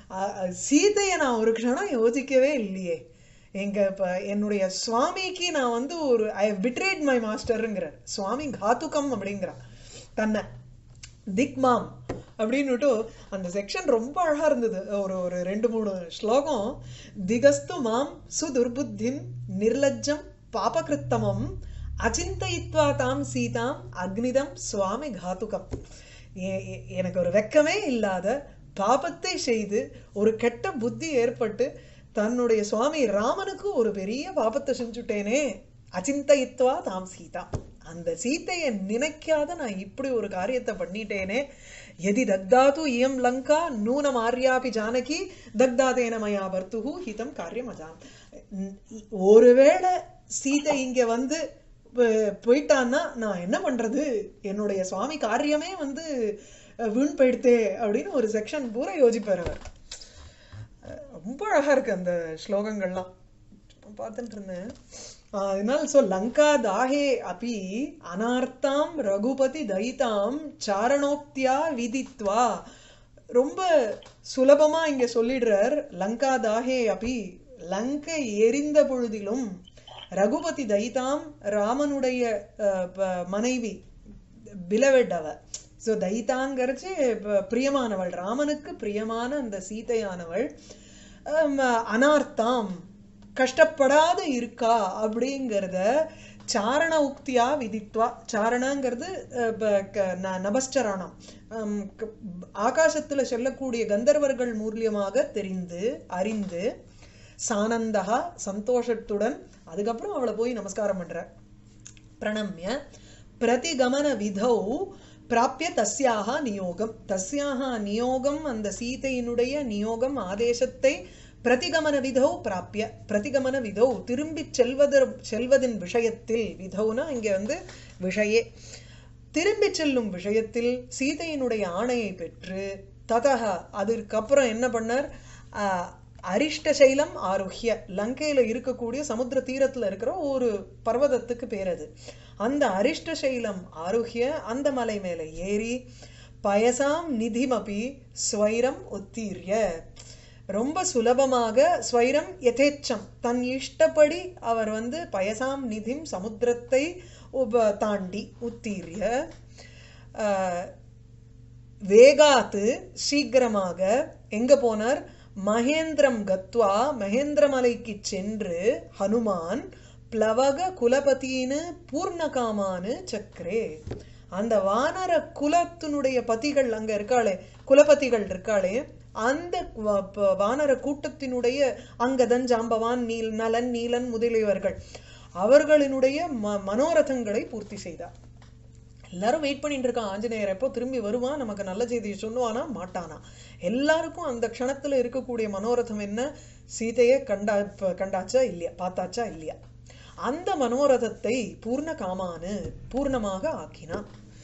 சீதையை நான் ஒரு க்ஷணம் யோசிக்கவே இல்லையே எங்க இப்ப என்னுடைய சுவாமிக்கு நான் வந்து ஒரு ஐ பிட்ரேட் மை மாஸ்டருங்கிறார் சுவாமி காத்துக்கம் அப்படிங்கிறார் தன்னை திக்மாம் அப்படின்னுட்டு அந்த செக்ஷன் ரொம்ப அழகா இருந்தது ஒரு ஒரு ரெண்டு மூணு ஸ்லோகம் திகஸ்து மாம் சுதுர்புத்திம் நிர்லஜ்ஜம் பாபகிருத்தமம் அச்சிந்தயித்வா தாம் சீதாம் அக்னிதம் சுவாமி காத்துகம் எ- எ- எனக்கு ஒரு வெக்கமே இல்லாத பாபத்தை செய்து ஒரு கெட்ட புத்தி ஏற்பட்டு தன்னுடைய சுவாமி ராமனுக்கு ஒரு பெரிய பாபத்தை செஞ்சுட்டேனே அச்சிந்தயித்வா தாம் சீதா அந்த சீத்தையை நினைக்காத நான் இப்படி ஒரு காரியத்தை பண்ணிட்டேனே எதி தக்தாது இயம் லங்கா நூனம் ஆர்யாபி ஜானகி தக்தாதேன மயா பர்த்துஹு ஹிதம் காரியம் அஜான் ஒருவேளை சீதை இங்க வந்து ப- போயிட்டான்னா நான் என்ன பண்றது என்னுடைய சுவாமி காரியமே வந்து அஹ், வீண் போயிடுத்தே அப்படின்னு ஒரு செக்ஷன் பூரா யோசிப்பார் அவர் அஹ், ரொம்ப அழகா இருக்கு அந்த ஸ்லோகங்கள்லாம் சும்மா பார்த்துட்டு இருந்தேன் அதனால் சோ லங்கா தாஹே அபி அனார்த்தாம் ரகுபதி தைதாம் சாரணோக்தியா விதித்வா ரொம்ப சுலபமா இங்க சொல்லிடுறார் லங்கா தாஹே அபி லங்கை எரிந்த பொழுதிலும் ரகுபதி தைதாம் ராமனுடைய அஹ், ப- மனைவி பிலவெட் அவ ஸோ தைத்தாங்கிறச்சு ப- பிரியமானவள் ராமனுக்கு பிரியமான அந்த சீதையானவள் ஹம், அனார்த்தாம் கஷ்டப்படாத இருக்கா அப்படிங்கிறத சாரண உக்தியா விதித்வா சாரணங்கிறது அஹ், ப- க- ந- நபஸ்சரணம் ஹம், க- ஆகாசத்துல செல்லக்கூடிய கந்தர்வர்கள் மூலியமாக தெரிந்து அறிந்து சானந்தகா சந்தோஷத்துடன் அதுக்கப்புறம் அவளை போய் நமஸ்காரம் பண்ற பிரணம்ய பிரதிகமன விதௌ பிராப்பிய தஸ்யாக நியோகம் தஸ்யாக நியோகம் அந்த சீதையினுடைய நியோகம் ஆதேசத்தை பிரதிகமன விதௌ பிராப்பிய பிரதிகமன விதௌ திரும்பி செல்வத செல்வதின் விஷயத்தில் விதௌனா இங்க வந்து விஷயே திரும்பி செல்லும் விஷயத்தில் சீதையினுடைய ஆணையை பெற்று ததக அதற்கப்புறம் என்ன பண்ணார் ஆஹ், அரிஷ்டசைலம் ஆரோக்கிய லங்கையில இருக்கக்கூடிய சமுத்திர தீரத்துல இருக்கிற ஒரு பர்வதத்துக்கு பேர் அது அந்த அரிஷ்டசைலம் ஆரோக்கிய அந்த மலை மேல ஏறி பயசாம் நிதிமபி ஸ்வைரம் உத்தீர்ய ரொம்ப சுலபமாக ஸ்வைரம் யதேச்சம் தன் இஷ்டப்படி அவர் வந்து பயசாம் நிதிம் சமுத்திரத்தை உப தாண்டி உத்தீர்ய ஆஹ், வேகாத்து சீக்கிரமாக எங்க போனார் மகேந்திரம் கத்வா மகேந்திரமலைக்கு சென்று ஹனுமான் பிளவக குலபதினு பூர்ணகாமானு சக்கரே அந்த வானர குலத்தினுடைய பதிகள் அங்க இருக்காளே குலபதிகள் இருக்காளே அந்த வ- ப- வானர கூட்டத்தினுடைய அங்கதன் ஜாம்பவான் நீல் நலன் நீலன் முதலியவர்கள் அவர்களினுடைய ம மனோரதங்களை பூர்த்தி செய்தார் எல்லாரும் வெயிட் பண்ணிட்டு இருக்கான் ஆஞ்சநேயர் எப்போ திரும்பி வருவான் நமக்கு நல்ல செய்தி சொல்லுவானா மாட்டானா எல்லாருக்கும் அந்த க்ஷணத்துல இருக்கக்கூடிய மனோரதம் என்ன சீதையை கண்டா ப- கண்டாச்சா இல்லையா பார்த்தாச்சா இல்லையா அந்த மனோரதத்தை பூர்ண காமானு பூர்ணமாக ஆக்கினான்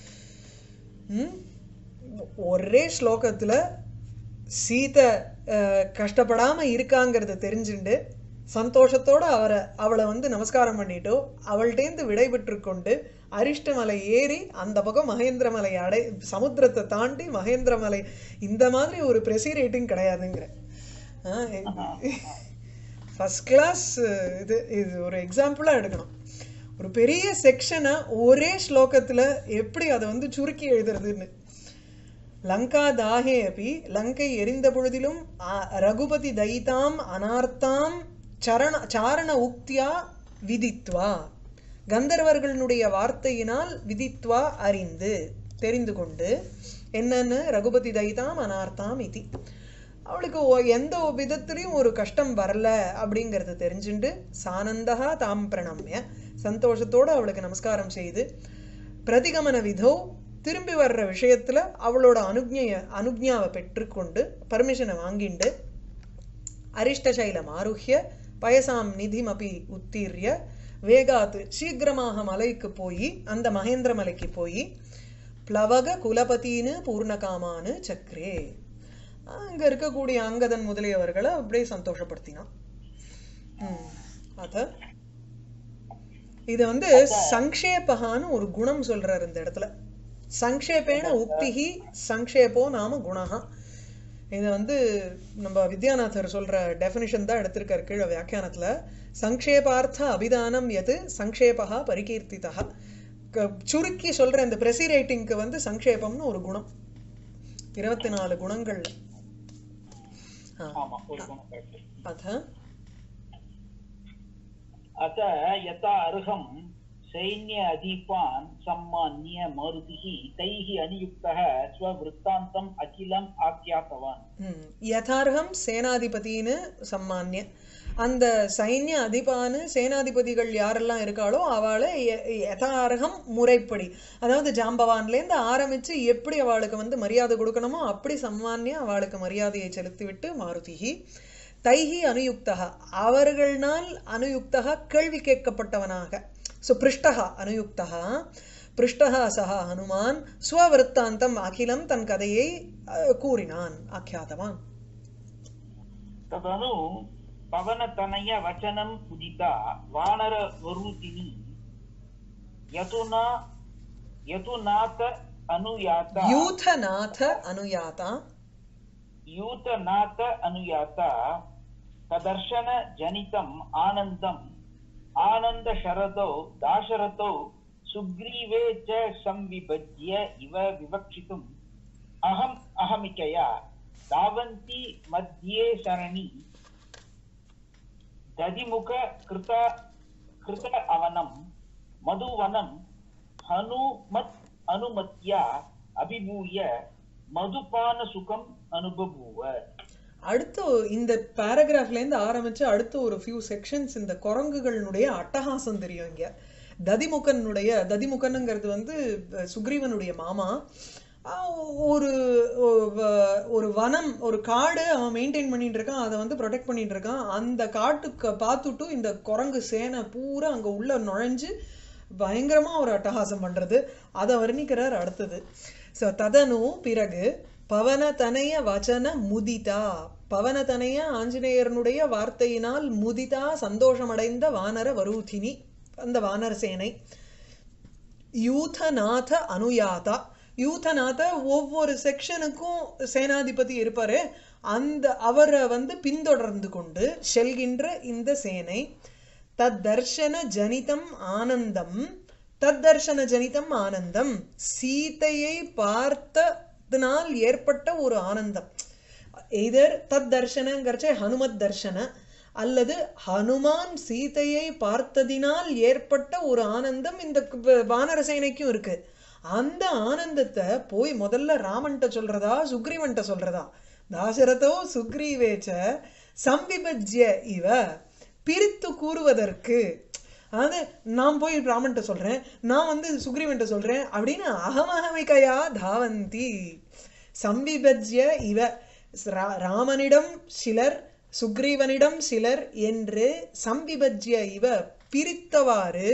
ம்? ஒரே ஸ்லோகத்துல சீதை அஹ், கஷ்டப்படாம இருக்காங்கிறத தெரிஞ்சுண்டு சந்தோஷத்தோட அவரை அவளை வந்து நமஸ்காரம் பண்ணிட்டு அவள்கிட்டேந்து விடைபெற்று கொண்டு அரிஷ்டமலை ஏறி அந்த பக்கம் மகேந்திரமலை அடை சமுத்திரத்தை தாண்டி மகேந்திரமலை இந்த மாதிரி ஒரு ப்ரெசி ரேட்டிங் கிடையாதுங்கிற ஃபர்ஸ்ட் கிளாஸ் இது இது ஒரு எக்ஸாம்பிளாக எடுக்கணும் ஒரு பெரிய செக்ஷனை ஒரே ஸ்லோகத்துல எப்படி அதை வந்து சுருக்கி எழுதுறதுன்னு லங்கா தாஹே அபி லங்கை எரிந்த பொழுதிலும் ஆ- ரகுபதி தைதாம் அனார்த்தாம் சரண சாரண உக்தியா விதித்வா கந்தர்வர்களுடைய வார்த்தையினால் விதித்வா அறிந்து தெரிந்து கொண்டு என்னன்னு ரகுபதி தைதாம் அனார்த்தாம் இதி அவளுக்கு ஒ- எந்த ஒரு விதத்திலையும் ஒரு கஷ்டம் வரல அப்படிங்கறது தெரிஞ்சுண்டு சானந்தகா தாம் பிரணம்ய சந்தோஷத்தோட அவளுக்கு நமஸ்காரம் செய்து பிரதிகமன விதோ திரும்பி வர்ற விஷயத்துல அவளோட அனுஜ்ஞைய அனுஜ்ஞாவை பெற்றுக்கொண்டு பர்மிஷனை வாங்கிண்டு அரிஷ்டசைலம் ஆருஹ்ய பயசாம் நிதிமபி உத்தீர்ய வேகாத்து சீக்கிரமாக மலைக்கு போய் அந்த மகேந்திர மலைக்கு போய் பிளவக குலபதினு பூர்ணகாமானு சக்கரே அங்க இருக்கக்கூடிய அங்கதன் முதலியவர்களை அப்படியே சந்தோஷப்படுத்தினான் ம், அத இது வந்து சங்கேபகான்னு ஒரு குணம் சொல்றாரு இந்த இடத்துல சங்கேபேன உக்திஹி சங்கேபோ நாம குணஹா இது வந்து நம்ம வித்யாநாதர் சொல்ற டெஃபினிஷன் தான் எடுத்திருக்காரு கீழே வியாக்கியானத்துல சங்கேபார்த்த அபிதானம் எது சங்கேபகா பரிகீர்த்திதா க- சுருக்கி சொல்ற இந்த ப்ரெசி ரைட்டிங்க்கு வந்து சங்கேபம்னு ஒரு குணம் இருபத்தி நாலு குணங்கள் ஆமா ஒரு குணம் correct. அத अत यथा अर्हं सैन्य अधीपान् सम्मान्य मारुतिः तैः अनुयुक्तः स्ववृत्तान्तम् अखिलम् आख्यातवान् ம். யதார்ஹம் சேனாதிபதின்னு சம்மானிய அந்த சைன்ய அதிபானு சேனாதிபதிகள் யாரெல்லாம் இருக்காளோ அவளை ய- யதார்ஹம் முறைப்படி அதாவது ஜாம்பவான்லேருந்து ஆரம்பிச்சு எப்படி அவளுக்கு வந்து மரியாதை கொடுக்கணுமோ அப்படி சம்மானிய அவளுக்கு மரியாதையை செலுத்திவிட்டு மாருதிஹி தைஹி அனுயுக்தகா அவர்களால் அனுயுக்தகா கேள்வி கேட்கப்பட்டவனாக ஸோ பிருஷ்டகா அனுயுக்தகா பிருஷ்டகா சஹா ஹனுமான் ஸ்வவிருத்தாந்தம் அகிலம் தன் கதையை அஹ், கூறினான் ஆக்கியாதவான் तदनु पवनतनय वचनं उदिता वानरवरुतिनी यतुना यतुनाथ अनुयाता யூதநாத அனுயாதா यूतनाथ अनुयाता तदर्शन जनितम् आनन्दम् आनन्दशरदौ दाशरथौ सुग्रीवे च संविभज्य इव विवक्षितुम् अहम् अहमिकया धावन्ति मध्ये सरणि दधिमुख कृत कृत अवनं मधुवनं हनुमत् अनुमत्या अभिभूय மதுபானசுகம் அனுபவூவ அடுத்து இந்த பேராகிராஃப்ல இருந்து ஆரம்பிச்சு அடுத்து ஒரு ஃபியூ செக்ஷன்ஸ் இந்த குரங்குகளுடைய அட்டகாசம் தெரியும் இங்க ததிமுகனுடைய ததிமுகனுங்கிறது வந்து அஹ், சுக்ரீவனுடைய மாமா ஆஹ், ஒரு ஒ- ஒரு வனம் ஒரு காடு அவன் மெயின்டைன் பண்ணிட்டு இருக்கான் அதை வந்து ப்ரொடெக்ட் பண்ணிட்டு இருக்கான் அந்த காட்டுக்கு பார்த்துட்டு இந்த குரங்கு சேனை பூரா அங்க உள்ள நுழைஞ்சு பயங்கரமா ஒரு அட்டகாசம் பண்றது அதை வர்ணிக்கிறார் அடுத்தது ஸோ ததனு பிறகு பவனதனய வச்சன முதிதா பவனதனய ஆஞ்சநேயரனுடைய வார்த்தையினால் முதிதா சந்தோஷமடைந்த வானர வரூதினி அந்த வானர சேனை யூதநாத அனுயாதா யூதநாத ஒவ்வொரு செக்ஷனுக்கும் சேனாதிபதி இருப்பாரு அந்த அவரை வந்து பின்தொடர்ந்து கொண்டு செல்கின்ற இந்த சேனை தத்தர்ஷன ஜனிதம் ஆனந்தம் தத்தர்ஷன ஜனிதம் ஆனந்தம் சீதையை பார்த்ததினால் ஏற்பட்ட ஒரு ஆனந்தம் எய்தர் தத் தர்ஷனங்கிறச்சே ஹனுமத் தர்ஷன அல்லது ஹனுமான் சீதையை பார்த்ததினால் ஏற்பட்ட ஒரு ஆனந்தம் இந்த கு- வானர சேனைக்கும் இருக்கு அந்த ஆனந்தத்தை போய் முதல்ல ராமன்ட்ட சொல்றதா சுக்ரீவன்ட்ட சொல்றதா தாசரதோ சுக்ரீவேச்ச சம்விபஜ்ய இவ பிரித்து கூறுவதற்கு அதாவது நான் போய் ராமன்ட்ட சொல்றேன் நான் வந்து சுக்ரீவன்ட்ட சொல்றேன் அப்படின்னு அகமகமிகையா தாவந்தி சம்விபஜ்ய இவ ரா- ராமனிடம் சிலர் சுக்ரீவனிடம் சிலர் என்று சம்விபஜ்ய இவ பிரித்தவாறு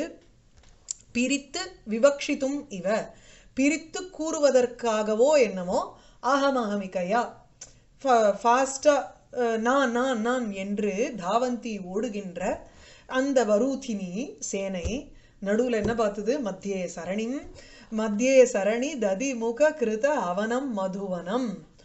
பிரித்து விவக்ஷித்தும் இவ பிரித்து கூறுவதற்காகவோ என்னமோ அகமகமிகையா ஃபாஸ்டா நான் நான் நான் என்று தாவந்தி ஓடுகின்ற அந்த வரூதினி சேனை நடுவுல என்ன பார்த்தது மத்தியே சரணிம் மத்தியே சரணி ததிமுக கிருத அவனம் மதுவனம்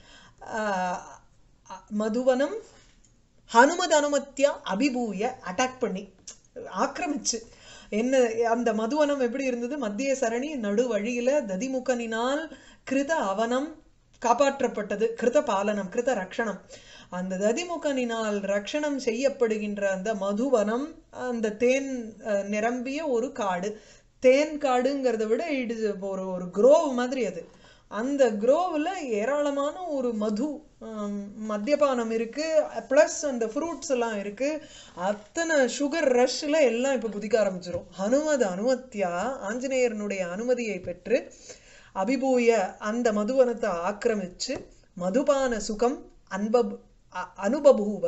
ஆஹ் அ- மதுவனம் ஹனுமத் அனுமத்தியா அபிபூய அட்டாக் பண்ணி ஆக்கிரமிச்சு என்ன அந்த மதுவனம் எப்படி இருந்தது மத்திய சரணி நடு வழியில ததிமுகனினால் கிருத அவனம் காப்பாற்றப்பட்டது கிருத பாலனம் கிருத ரக்ஷணம் அந்த ததிமுகனினால் ரக்ஷணம் செய்யப்படுகின்ற அந்த மதுவனம் அந்த தேன் அஹ், நிரம்பிய ஒரு காடு தேன் காடுங்கிறத விட இது ஒரு ஒரு குரோவ் மாதிரி அது அந்த குரோவில் ஏராளமான ஒரு மது ஆம், மத்தியபானம் இருக்கு ப்ளஸ் அந்த ஃப்ரூட்ஸ் எல்லாம் இருக்கு அத்தனை சுகர் ரஷ்ல எல்லாம் இப்போ குதிக்க ஆரம்பிச்சிரும் ஹனுமது அனுமத்தியா ஆஞ்சநேயரனுடைய அனுமதியை பெற்று அபிபூய அந்த மதுவனத்தை ஆக்கிரமிச்சு மதுபான சுகம் அன்பப் அ- அனுபபூவ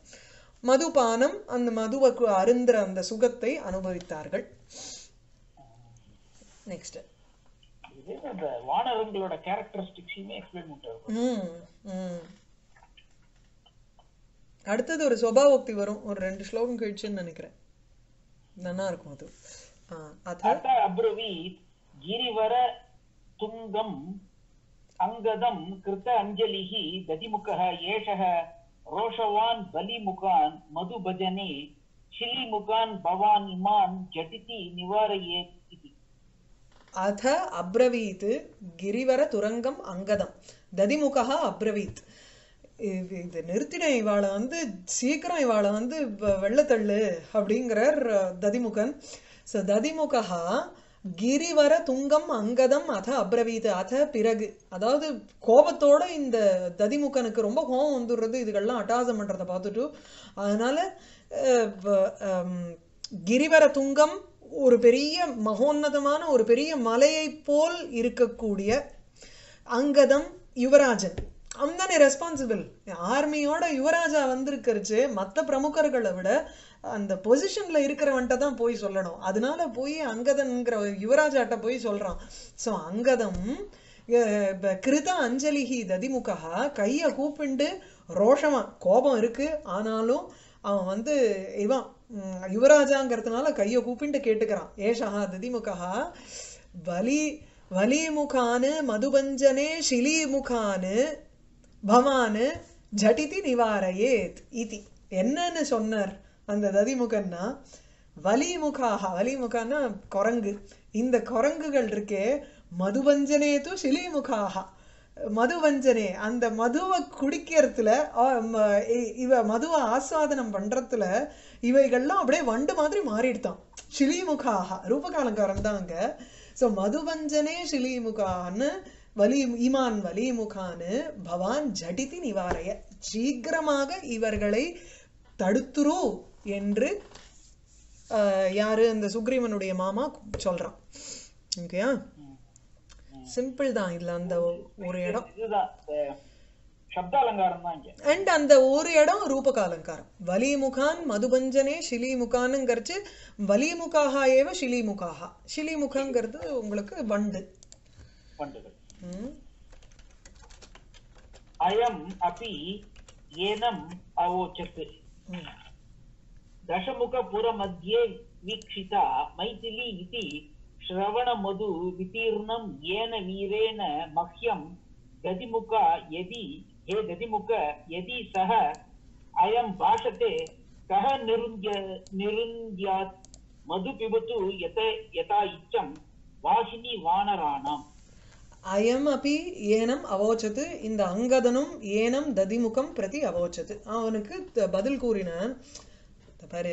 மதுபானம் அந்த மதுவை கு- அருந்துற அந்த சுகத்தை அனுபவித்தார்கள் நெக்ஸ்ட் இது அந்த வானரங்களோட கேரக்டரிஸ்டிக்ஸையுமே எக்ஸ்பிளைன் பண்ணிட்டு ம் ம் அடுத்தது ஒரு சுபாவோக்தி வரும் ஒரு ரெண்டு ஸ்லோகம் கழிச்சுன்னு நினைக்கிறேன் நல்லா இருக்கும் அது ஆ, அத अथ अब्रवीत् गिरिवर तुङ्गम् अङ्गदम् कृत अञ्जलिः दधिमुखः एषः रोषवान् बलिमुखान् मधुभजने शिलिमुखान् भवान् इमान् झटिति निवारयेत् इति அத அப்ரவீத் கிரிவர துரங்கம் அங்கதம் ததிமுகா அப்ரவீத் இது இது நிறுத்திட இவாளை வந்து சீக்கிரம் இவாளை வந்து வ- வெள்ளத்தள்ளு அப்படிங்கிறார் அஹ், ததிமுகன் ஸோ ததிமுகா கிரிவர துங்கம் அங்கதம் அத அப்ரவீத் அத பிறகு அதாவது கோபத்தோட இந்த ததிமுகனுக்கு ரொம்ப கோபம் வந்துடுறது இதுகள்லாம் அட்டாசம் பண்றதை பார்த்துட்டு அதனால அஹ், வ- ஹம், கிரிவர துங்கம் ஒரு பெரிய மகோன்னதமான ஒரு பெரிய மலையைப் போல் இருக்கக்கூடிய அங்கதம் யுவராஜன் அவன் தானே ரெஸ்பான்சிபிள் ஆர்மியோட யுவராஜா வந்திருக்கிறச்சு மற்ற பிரமுகர்களை விட அந்த பொசிஷன்ல இருக்கிறவன்ட்ட தான் போய் சொல்லணும் அதனால போய் அங்கதன்கிற யுவராஜாட்ட போய் சொல்றான் ஸோ அங்கதம் அஹ், ப- கிருத அஞ்சலிஹி ததிமுகா கையை கூப்பிண்டு ரோஷமா கோபம் இருக்கு ஆனாலும் அவன் வந்து இவன் ம், யுவராஜாங்கிறதுனால கையை கூப்பிட்டு கேட்டுக்கிறான் ஏஷா ததிமுகா வலி வலிமுகானு மதுபஞ்சனே ஷிலிமுகானு பவானு ஜடிதி நிவாரயேத் இதி என்னன்னு சொன்னார் அந்த ததிமுகன்னா வலிமுகாக வலிமுகான்னா குரங்கு இந்த குரங்குகள் இருக்கே மதுவஞ்சனே தூ சிலிமுகாக மதுவஞ்சனே அந்த மதுவை குடிக்கிறதுல ஆ, ம- இ- இவ மதுவை ஆஸ்வாதனம் பண்றதுல இவைகள்லாம் அப்படியே வண்டு மாதிரி மாறிடுதான் ஷிலிமுகாக ரூபகாலங்காரம் தான் அங்க ஸோ மதுவஞ்சனே ஷிலிமுகான்னு வலி இமான் வலிமுகான்னு பவான் ஜடிதி நிவாரைய சீக்கிரமாக இவர்களை தடுத்துரு என்று ஆஹ், யாரு அந்த சுக்ரீவனுடைய மாமா சொல்றான் ஓகேயா சிம்பிள் தான் இதுல அந்த ஒ- ஒரு இடம் இதுதான் அஹ், சப்தாலங்காரம் தான் இங்க அண்ட் அந்த ஒரு இடம் ரூபக அலங்காரம் வலிமுகான் மதுபஞ்சனே ஷிலிமுகானுங்கிறச்சு வலிமுகாக ஏவ ஷிலிமுகாக ஷிலிமுகங்கிறது உங்களுக்கு வண்டு பண்டுகள் ம். அயம் அப்பி ஏனம் அவோச்சத் ம். दशमुखपुरमध्ये वीक्षिता मैथिली इति श्रवणमधु वितीर्णं येन वीरेण मह्यं गतिमुख यदि हे गतिमुख यदि सः अयं भाषते कः निरुन्ध्य निरुन्ध्यात् मधु पिबतु यत यथा इच्छं वाहिनी वानराणाम् அயம் அப்பி ஏனம் அவோச்சது இந்த அங்கதனும் ஏனம் ததிமுகம் பிரதி அவோச்சது அவனுக்கு த- பதில் கூறினான் இந்த பாரு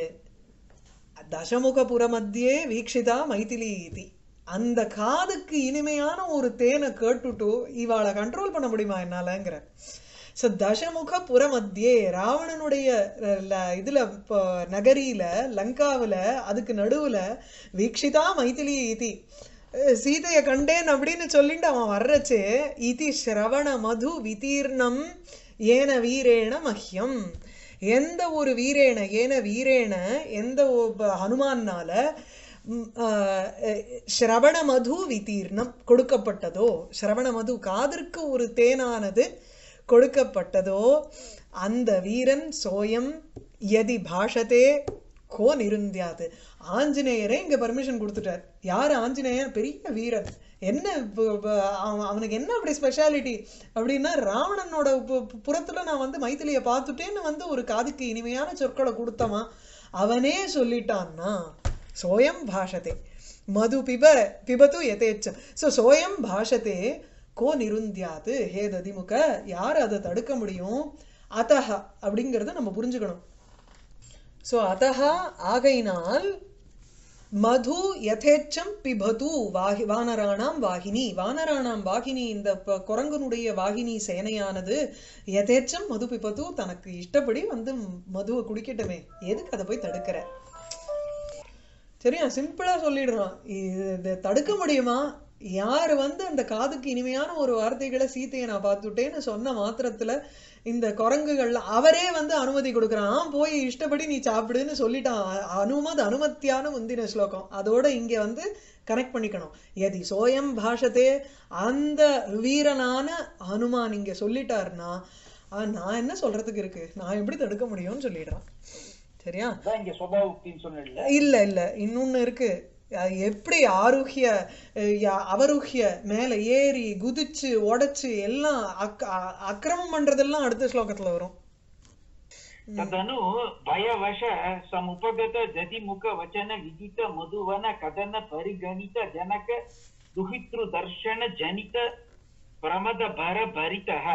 தசமுக மத்தியே வீக்ஷிதா மைதிலி இதி அந்த காதுக்கு இனிமையான ஒரு தேனை கேட்டுட்டு இவாளை கண்ட்ரோல் பண்ண முடியுமா என்னாலங்கிற ஸோ தசமுக புறமத்தியே ராவணனுடைய அஹ், ல- இதுல இப்போ நகரியில லங்காவுல அதுக்கு நடுவுல வீக்ஷிதா மைதிலி இதி அஹ், சீதையை கண்டேன் அப்படின்னு சொல்லிட்டு அவன் வர்றச்சே இதி ஸ்ரவண மது விதீர்ணம் ஏன வீரேண மஹ்யம் எந்த ஒரு வீரேன ஏன வீரேன எந்த ஒ- ப- ஹனுமான்னால ம், ஆஹ், அஹ், ஸ்ரவண மது விதீர்ணம் கொடுக்கப்பட்டதோ ஸ்ரவண மது காதிற்கு ஒரு தேனானது கொடுக்கப்பட்டதோ அந்த வீரன் சோயம் எதி பாஷதே கோ நிருந்தியாது ஆஞ்சநேயரே இங்க பர்மிஷன் கொடுத்துட்டார் யார் ஆஞ்சநேயர் பெரிய வீரன் என்ன இப்ப- இப்ப அவன் அவனுக்கு என்ன அப்படி ஸ்பெஷாலிட்டி அப்படின்னா ராவணனோட பு- பு- புறத்துல நான் வந்து மைத்திலியை பார்த்துட்டேன்னு வந்து ஒரு காதுக்கு இனிமையான சொற்களை கொடுத்தவன் அவனே சொல்லிட்டான்னா சோயம் பாஷதே மது பிப பிபத்து எதேச்சம் ஸோ சோயம் பாஷதே கோ நிருந்தியாது ஹே ததிமுக யார் அதை தடுக்க முடியும் அதஹ அப்படிங்கிறத நம்ம புரிஞ்சுக்கணும் ஸோ அதஹ ஆகையினால் மது யதேச்சம் பிபது வாகி வானராணாம் வாகினி வானராணாம் வாகினி இந்த ப- குரங்கனுடைய வாகினி சேனையானது யதேச்சம் மது பிபது தனக்கு இஷ்டப்படி வந்து மதுவை குடிக்கட்டுமே எதுக்கு அதை போய் தடுக்கிற சரியா சிம்பிளா சொல்லிடுறான் இது இதை தடுக்க முடியுமா யார் வந்து அந்த காதுக்கு இனிமையான ஒரு வார்த்தைகளை சீத்தையை நான் பார்த்துட்டேன்னு சொன்ன மாத்திரத்துல இந்த குரங்குகள் அவரே வந்து அனுமதி கொடுக்குறான் போய் இஷ்டப்படி நீ சாப்பிடுன்னு சொல்லிட்டான் அ- அனுமத் அனுமத்தியான முந்தின ஸ்லோகம் அதோட இங்க வந்து கனெக்ட் பண்ணிக்கணும் எதி சோயம் பாஷத்தே அந்த வீரனான ஹனுமான் இங்க சொல்லிட்டாருன்னா ஆ, நான் என்ன சொல்றதுக்கு இருக்கு நான் எப்படி தடுக்க முடியும்னு சொல்லிடுறான் சரியா அதான் இங்க சுபாவுக்தின்னு சொன்னேன்ல இல்ல இல்ல இன்னொன்னு இருக்கு அது எப்படி ஆரோக்கிய அஹ், யா- அவருக்கிய மேல ஏறி குதிச்சு உடைச்சு எல்லாம் அக்- அ- அக்கிரமம் பண்றதெல்லாம் அடுத்த ஸ்லோகத்துல வரும் तदनु भयवश समुपगत दधिमुख वचन विदित मधुवन कदन परिगणित जनक दुहितृ दर्शन जनित प्रमद भर भरितः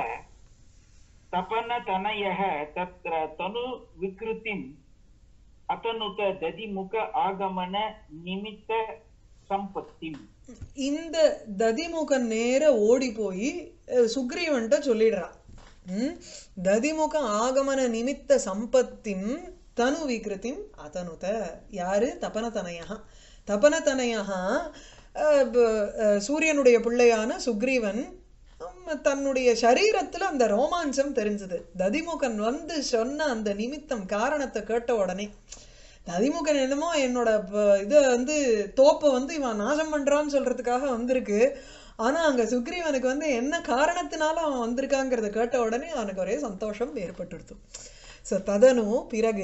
तपन तनयः तत्र तनु विकृतिम् अतनुत दधिमुख आगमन निमित्त सम्पत्तिम् இந்த ததிமுகன் நேர ஓடி போய் அஹ், சுக்ரீவன்ட்ட சொல்லிடுறான் ம்? ததிமுக ஆகமன நிமித்த சம்பத்தின் தனு விகிருத்திம் அதனுத யாரு தபனதனயா தபனதனயா அஹ், ப- அஹ், சூரியனுடைய பிள்ளையான சுக்ரீவன் உம், தன்னுடைய சரீரத்துல அந்த ரோமாஞ்சம் தெரிஞ்சது ததிமுகன் வந்து சொன்ன அந்த நிமித்தம் காரணத்தை கேட்ட உடனே ததிமுகன் என்னமோ என்னோட ப- இத வந்து தோப்பை வந்து இவன் நாசம் பண்றான்னு சொல்றதுக்காக வந்திருக்கு ஆனா அங்க சுக்ரீவனுக்கு வந்து என்ன காரணத்தினால அவன் வந்திருக்காங்கிறத கேட்ட உடனே அவனுக்கு ஒரே சந்தோஷம் ஏற்பட்டுடுது ஸோ ததனு பிறகு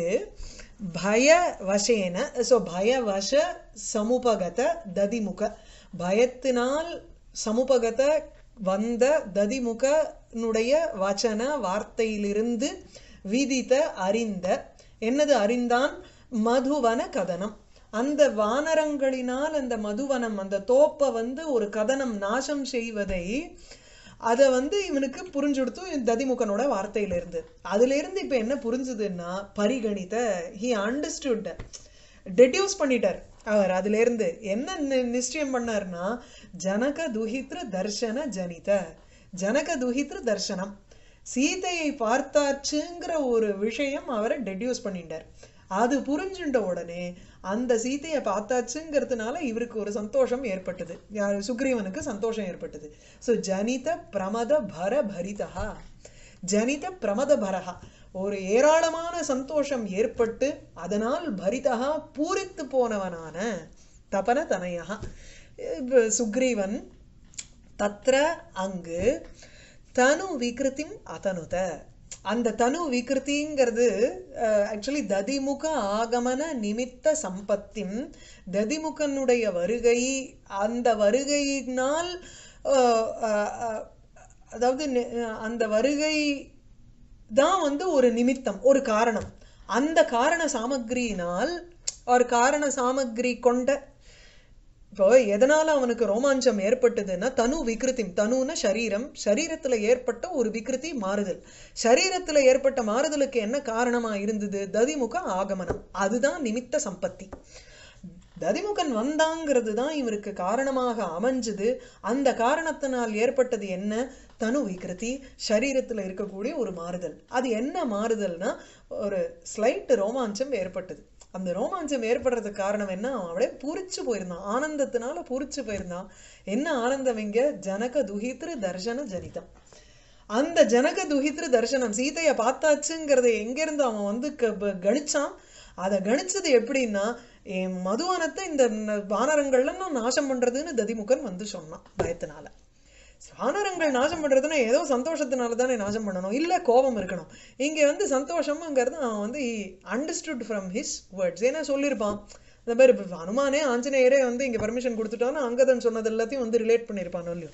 பய வசேன ஸோ பயவச சமுபகத ததிமுக பயத்தினால் சமுபகத வந்த ததிமுகனுடைய வச்சன வார்த்தையிலிருந்து விதித்த அறிந்த என்னது அறிந்தான் மதுவன கதனம் அந்த வானரங்களினால் அந்த மதுவனம் அந்த தோப்பை வந்து ஒரு கதனம் நாசம் செய்வதை அதை வந்து இவனுக்கு புரிஞ்சுடுத்து ததிமுகனோட வார்த்தையிலிருந்து அதுல இருந்து இப்ப என்ன புரிஞ்சுதுன்னா பரிகணித ஹி அண்டர்ஸ்டுட் டெடியூஸ் பண்ணிட்டார் அவர் அதுல இருந்து என்ன நி- நிச்சயம் பண்ணார்னா ஜனக துஹித்ர தர்ஷன ஜனித ஜனக துஹித்ர தர்ஷனம் சீதையை பார்த்தாச்சுங்கிற ஒரு விஷயம் அவரை டெடியூஸ் பண்ணிட்டார் அது புரிஞ்சுட்ட உடனே அந்த சீதையை பார்த்தாச்சுங்கிறதுனால இவருக்கு ஒரு சந்தோஷம் ஏற்பட்டது யார் சுக்ரீவனுக்கு சந்தோஷம் ஏற்பட்டது ஸோ ஜனித பிரமத பர பரிதா ஜனித பிரமத பரஹா ஒரு ஏராளமான சந்தோஷம் ஏற்பட்டு அதனால் பரிதா பூரித்து போனவனான தபன தனயா இப்ப சுக்ரீவன் தத்ர அங்கு தனு விகிருத்திம் அதனுத அந்த தனு விகிருதிங்கிறது ஆக்சுவலி ததிமுக ஆகமன நிமித்த சம்பத்திம் ததிமுகனுடைய வருகை அந்த வருகையினால் அஹ், அஹ், அஹ், அதாவது நி- அந்த வருகை தான் வந்து ஒரு நிமித்தம் ஒரு காரணம் அந்த காரண சாமக்ரியினால் ஒரு காரண சாமக்ரி கொண்ட இப்போ எதனால அவனுக்கு ரோமாஞ்சம் ஏற்பட்டதுன்னா தனு விகிருதி தனுன சரீரம் சரீரத்துல ஏற்பட்ட ஒரு விகிருதி மாறுதல் சரீரத்துல ஏற்பட்ட மாறுதலுக்கு என்ன காரணமா இருந்தது ததிமுக ஆகமனம் அதுதான் நிமித்த சம்பத்தி ததிமுகன் வந்தாங்கிறது தான் இவருக்கு காரணமாக அமைஞ்சது அந்த காரணத்தினால் ஏற்பட்டது என்ன தனு விகிருதி சரீரத்துல இருக்கக்கூடிய ஒரு மாறுதல் அது என்ன மாறுதல்னா ஒரு ஸ்லைட் ரோமாஞ்சம் ஏற்பட்டது அந்த ரோமாஞ்சம் ஏற்படுறதுக்கு காரணம் என்ன அவன் அப்படியே பூரிச்சு போயிருந்தான் ஆனந்தத்தினால பூரிச்சு போயிருந்தான் என்ன ஆனந்தம் இங்க ஜனக துஹித்ரு தர்சன ஜனிதம் அந்த ஜனக துஹித்ரு தர்சனம் சீதையை பார்த்தாச்சுங்கிறத எங்கிருந்து அவன் வந்து க- ப- கணிச்சான் அதை கணிச்சது எப்படின்னா என் மதுவனத்தை இந்த ந- வானரங்கள்ல நான் நாசம் பண்றதுன்னு ததிமுகன் வந்து சொன்னான் பயத்தினால வானரங்கள் நாசம் பண்றதுன்னா ஏதோ சந்தோஷத்தினால தானே நாசம் பண்ணணும் இல்ல கோபம் இருக்கணும் இங்க வந்து சந்தோஷம்ங்கிறது அவன் வந்து அண்டர்ஸ்டுட் ஃப்ரம் ஹிஸ் வேர்ட்ஸ் ஏன்னா சொல்லியிருப்பான் இந்த மாதிரி இப்ப ஹனுமானே ஆஞ்சநேயரே வந்து இங்க பர்மிஷன் கொடுத்துட்டான்னா அங்கதன் சொன்னது எல்லாத்தையும் வந்து ரிலேட் பண்ணியிருப்பானோ இல்லையோ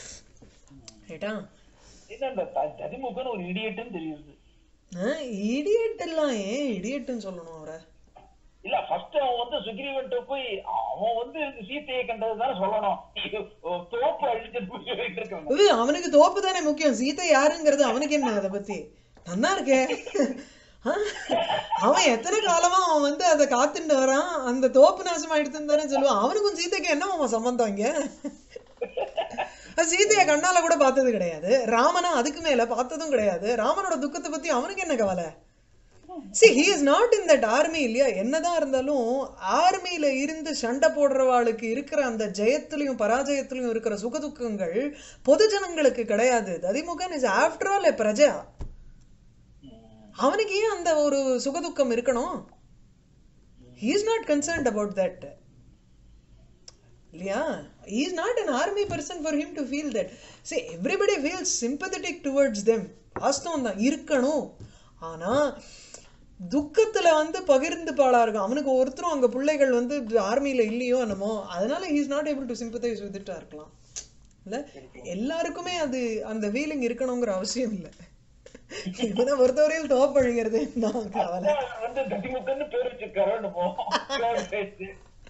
ரைட்டா இது அந்த த- ததிமுகன்னு ஒரு இடியட்டுன்னு தெரியுது இடியட் எல்லாம் ஏன் இடியட்னு சொல்லணும் அவரை இல்ல ஃபர்ஸ்ட் அவன் வந்து சுக்ரீவன்ட்ட போய் அவன் வந்து சீத்தையை கண்டது தானே சொல்லணும் இது, ஓ, தோப்பு அழிச்சிட்டு போய் சொல்லிட்டு இருக்காங்க இது அவனுக்கு தோப்பு தானே முக்கியம் சீதை யாருங்கிறது அவனுக்கு என்ன அதை பத்தி நன்னா இருக்கே ஆ? அவன் எத்தனை காலமா அவன் வந்து அதை காத்துட்டு வரான் அந்த தோப்பு நாசம் ஆயிடுதுன்னு தானே சொல்லுவான் அவனுக்கும் சீதைக்கு என்ன அவன் சம்பந்தம் இங்க அது சீதையை கண்ணால கூட பார்த்தது கிடையாது ராமனா அதுக்கு மேல பார்த்ததும் கிடையாது ராமனோட துக்கத்தை பத்தி அவனுக்கு என்ன கவலை see he is not in that army இல்லையா என்னதான் இருந்தாலும் ஆர்மியில இருந்து சண்டை போடுறவாளுக்கு இருக்கிற அந்த ஜெயத்திலையும் பராஜயத்திலையும் இருக்கிற சுகதுக்கங்கள் பொது ஜனங்களுக்கு கிடையாது Dadhimukhan is after all a பிரஜா அவனுக்கு ஏன் அந்த ஒரு சுகதுக்கம் இருக்கணும் he is not concerned about that இல்லையா is not an army person for him to feel that say everybody feels sympathetic towards them வாஸ்தவம் தான் இருக்கணும் ஆனா துக்கத்துல வந்து பகிர்ந்து பாடா இருக்கும் அவனுக்கு ஒருத்தரும் அங்க பிள்ளைகள் வந்து ஆர்மியில இல்லையோ என்னமோ அதனால he is not able to sympathise வித்ட்டா இருக்கலாம் இல்ல எல்லாருக்குமே அது அந்த ஃபீலிங் இருக்கணுங்கிற அவசியம் இல்லை இவனை பொறுத்தவரையில் தோப்பழுகிறது நான் கவலை அதான் வந்து ததிமுகன்னு பேர் வச்சிருக்காரு என்னமோ. பேர் பேச்சு.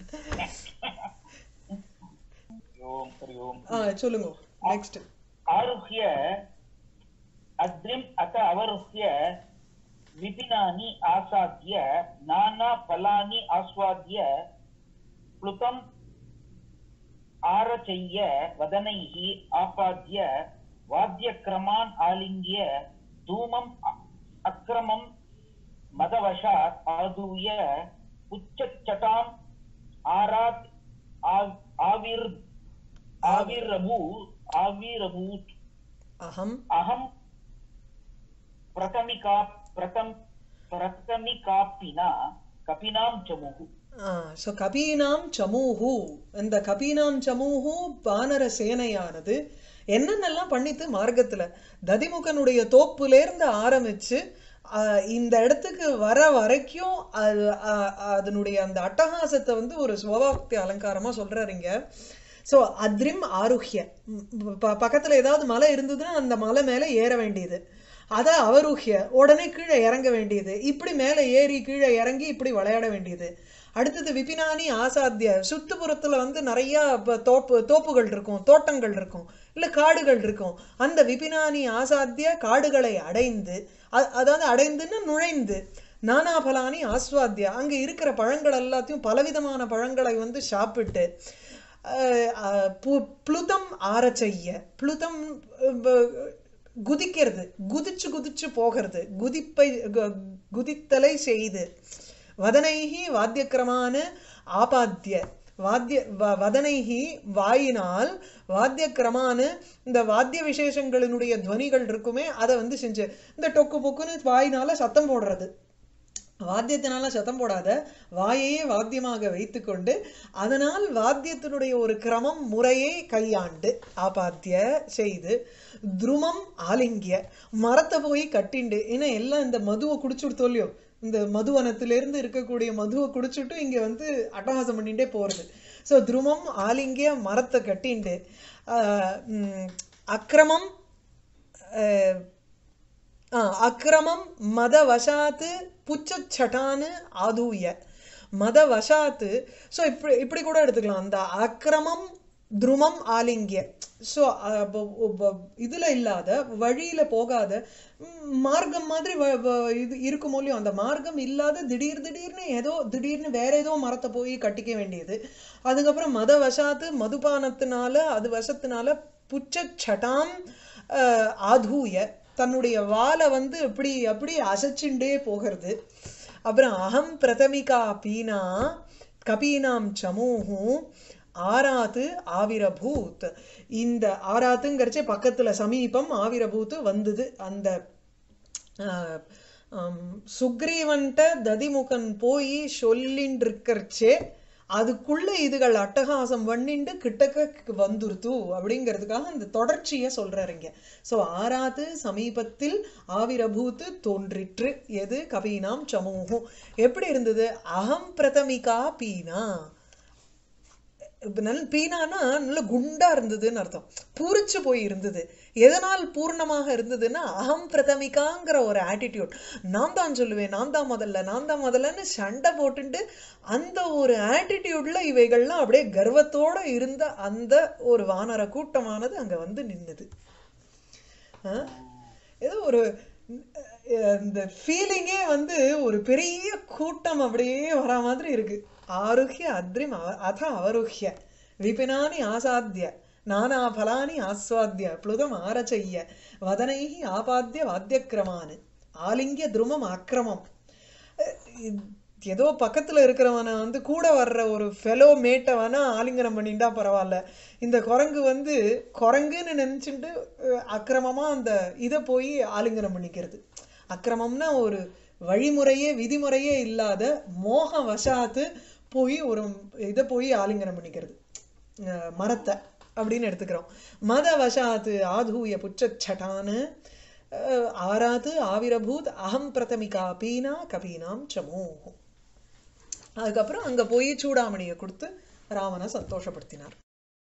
ஓம் ஹரி ஓம் ஆ சொல்லுங்க நெக்ஸ்ட் आरुह्य अग्निम् अथ अवरुह्य विपिनानि आसाद्य नानाफलानि आस्वाद्य प्लुतम् आरचय्य वदनैः आपाद्य वाद्यक्रमान् आलिङ्ग्य धूमम् अ- अक्रमम् मदवशात् आदूय उच्चचटाम् आरात् आव्- आविर् आविरभू आविरभूत् அகம் अहं प्रथमिका प्रथम प्रथमिकापिना कपिनां चमुः ஸோ கபீனாம் சமூஹு இந்த கபீனாம் சமூஹு வானர சேனையானது என்னென்னலாம் பண்ணித்து மார்க்கத்துல ததிமுகனுடைய தோப்புலேருந்து ஆரம்பிச்சு ஆஹ் இந்த இடத்துக்கு வர வரைக்கும் அது ஆஹ் அதனுடைய அந்த அட்டகாசத்தை வந்து ஒரு சுவவாக்தி அலங்காரமா சொல்றாருங்க சோ அத்ரிம் ஆருஹ்ய ம், ப- பக்கத்துல ஏதாவது மலை இருந்ததுன்னா அந்த மலை மேல ஏற வேண்டியது அத அவருஹ்ய உடனே கீழே இறங்க வேண்டியது இப்படி மேல ஏறி கீழே இறங்கி இப்படி விளையாட வேண்டியது அடுத்தது விபினானி ஆசாத்திய சுத்துப்புறத்துல வந்து நிறைய ப- தோப்பு தோப்புகள் இருக்கும் தோட்டங்கள் இருக்கும் இல்ல காடுகள் இருக்கும் அந்த விபினானி ஆசாத்திய காடுகளை அடைந்து அ- அதாவது அடைந்துன்னா நுழைந்து நானாபலானி ஆஸ்வாத்திய அங்க இருக்கிற பழங்கள் எல்லாத்தையும் பலவிதமான பழங்களை வந்து சாப்பிட்டு அஹ், அஹ், பு- புளுதம் ஆரச்செய்ய புளுதம் அஹ், ப- குதிக்கிறது குதிச்சு குதிச்சு போகிறது குதிப்பை கு- குதித்தலை செய்து வதனைஹி வாத்தியக்கிரமான ஆபாத்திய வாத்திய வ- வதனைஹி வாயினால் வாத்தியக்கிரமான இந்த வாத்திய விசேஷங்களினுடைய துவனிகள் இருக்குமே அதை வந்து செஞ்சு இந்த டொக்கு பொக்குன்னு வாயினால சத்தம் போடுறது வாத்தியத்தினால சத்தம் போடாத வாயையே வாத்தியமாக வைத்துக்கொண்டு அதனால் வாத்தியத்தினுடைய ஒரு கிரமம் முறையை கையாண்டு ஆபாத்திய செய்து துருமம் ஆலிங்கிய மரத்தை போய் கட்டிண்டு ஏன்னா எல்லாம் இந்த மதுவை குடிச்சுடுத்தோ இல்லையோ இந்த மதுவனத்திலிருந்து இருக்கக்கூடிய மதுவை குடிச்சுட்டு இங்க வந்து அட்டகாசம் பண்ணிட்டே போறது சோ துருமம் ஆலிங்கிய மரத்தை கட்டிண்டு ஆஹ் உம் அக்கிரமம் ஆஹ் ஆ, அக்கிரமம் மதவசாத்து புச்சச்சட்டான்னு ஆதூய மதவசாத்து ஸோ இப்படி இப்படி கூட எடுத்துக்கலாம் அந்த அக்கிரமம் துருமம் ஆலிங்கிய ஸோ இதுல இல்லாத வழியில போகாத ம், மார்க்கம் மாதிரி வ- வ- இது இருக்குமோ இல்லையோ அந்த மார்க்கம் இல்லாத திடீர் திடீர்னு ஏதோ திடீர்னு வேற ஏதோ மரத்தை போய் கட்டிக்க வேண்டியது அதுக்கப்புறம் மத வசாத்து மதுபானத்தினால அது வசத்தினால புச்சச்சட்டாம் அஹ், ஆதூய தன்னுடைய வாலை வந்து இப்படி அப்படி அசைச்சுண்டே போகிறது அப்புறம் அகம் பிரதமிகா பீனா கபீனாம் சமூஹும் ஆராத்து ஆவிரபூத் இந்த ஆராத்துங்கிறச்சே பக்கத்துல சமீபம் ஆவிரபூத் வந்தது அந்த ஆஹ், ஆம், சுக்ரீவன்ட்ட ததிமுகன் போய் சொல்லின்னு இருக்கறச்சே அதுக்குள்ள இதுகள் அட்டகாசம் பண்ணிண்டு கிட்டக்க வந்துருத்து அப்படிங்கிறதுக்காக அந்த தொடர்ச்சியை சொல்றாருங்க சோ ஆறாத்து சமீபத்தில் ஆவிரபூத்து தோன்றிற்று எது கபீனாம் சமூகம் எப்படி இருந்தது அகம் பிரதமிகா பீனா இப்ப நல்ல பீனானா நல்ல குண்டா இருந்ததுன்னு அர்த்தம் பூரிச்சு போய் இருந்தது எதனால் பூர்ணமாக இருந்ததுன்னா அகம் பிரதமிகாங்கிற ஒரு ஆட்டிடியூட் நான் தான் சொல்லுவேன் நான் தான் முதல்ல நான் தான் முதல்லன்னு சண்டை போட்டுட்டு அந்த ஒரு ஆட்டிடியூட்ல இவைகள்லாம் அப்படியே கர்வத்தோட இருந்த அந்த ஒரு வானர கூட்டமானது அங்க வந்து நின்னுது ஆஹ் ஏதோ ஒரு அஹ் இந்த ஃபீலிங்கே வந்து ஒரு பெரிய கூட்டம் அப்படியே வரா மாதிரி இருக்கு ஆருஹ்ய அத்ரிம் அவ- அத அவருஹ்ய விபினானி ஆசாத்திய நானா பலானி ஆஸ்வாத்திய புளுதம் ஆரச்சய்ய வதனைஹி ஆபாத்திய வாத்தியக்கிரமானு ஆலிங்கிய துருமம் ஆக்கிரமம் அஹ் இது ஏதோ பக்கத்துல இருக்கிறவனை வந்து கூட வர்ற ஒரு ஃபெலோ மேட்டை வேணா ஆலிங்கனம் பண்ணிட்டா பரவாயில்ல இந்த குரங்கு வந்து குரங்குன்னு நினைச்சுட்டு அஹ், அக்கிரமமா அந்த இதை போய் ஆலிங்கனம் பண்ணிக்கிறது அக்கிரமம்னா ஒரு வழிமுறையே விதிமுறையே இல்லாத மோக வசாத்து போய் ஒரு இதை போய் ஆலிங்கனம் பண்ணிக்கிறது அஹ், மரத்தை அப்படின்னு எடுத்துக்கிறோம் மத வசாத்து ஆதூய புச்சச்சட்டான்னு அஹ், ஆராத்து ஆவிரபூத் அகம் பிரதமிகா பீனா கபீனாம் சமூகம் அதுக்கப்புறம் அங்க போய் சூடாமணியை கொடுத்து ராமனை சந்தோஷப்படுத்தினார்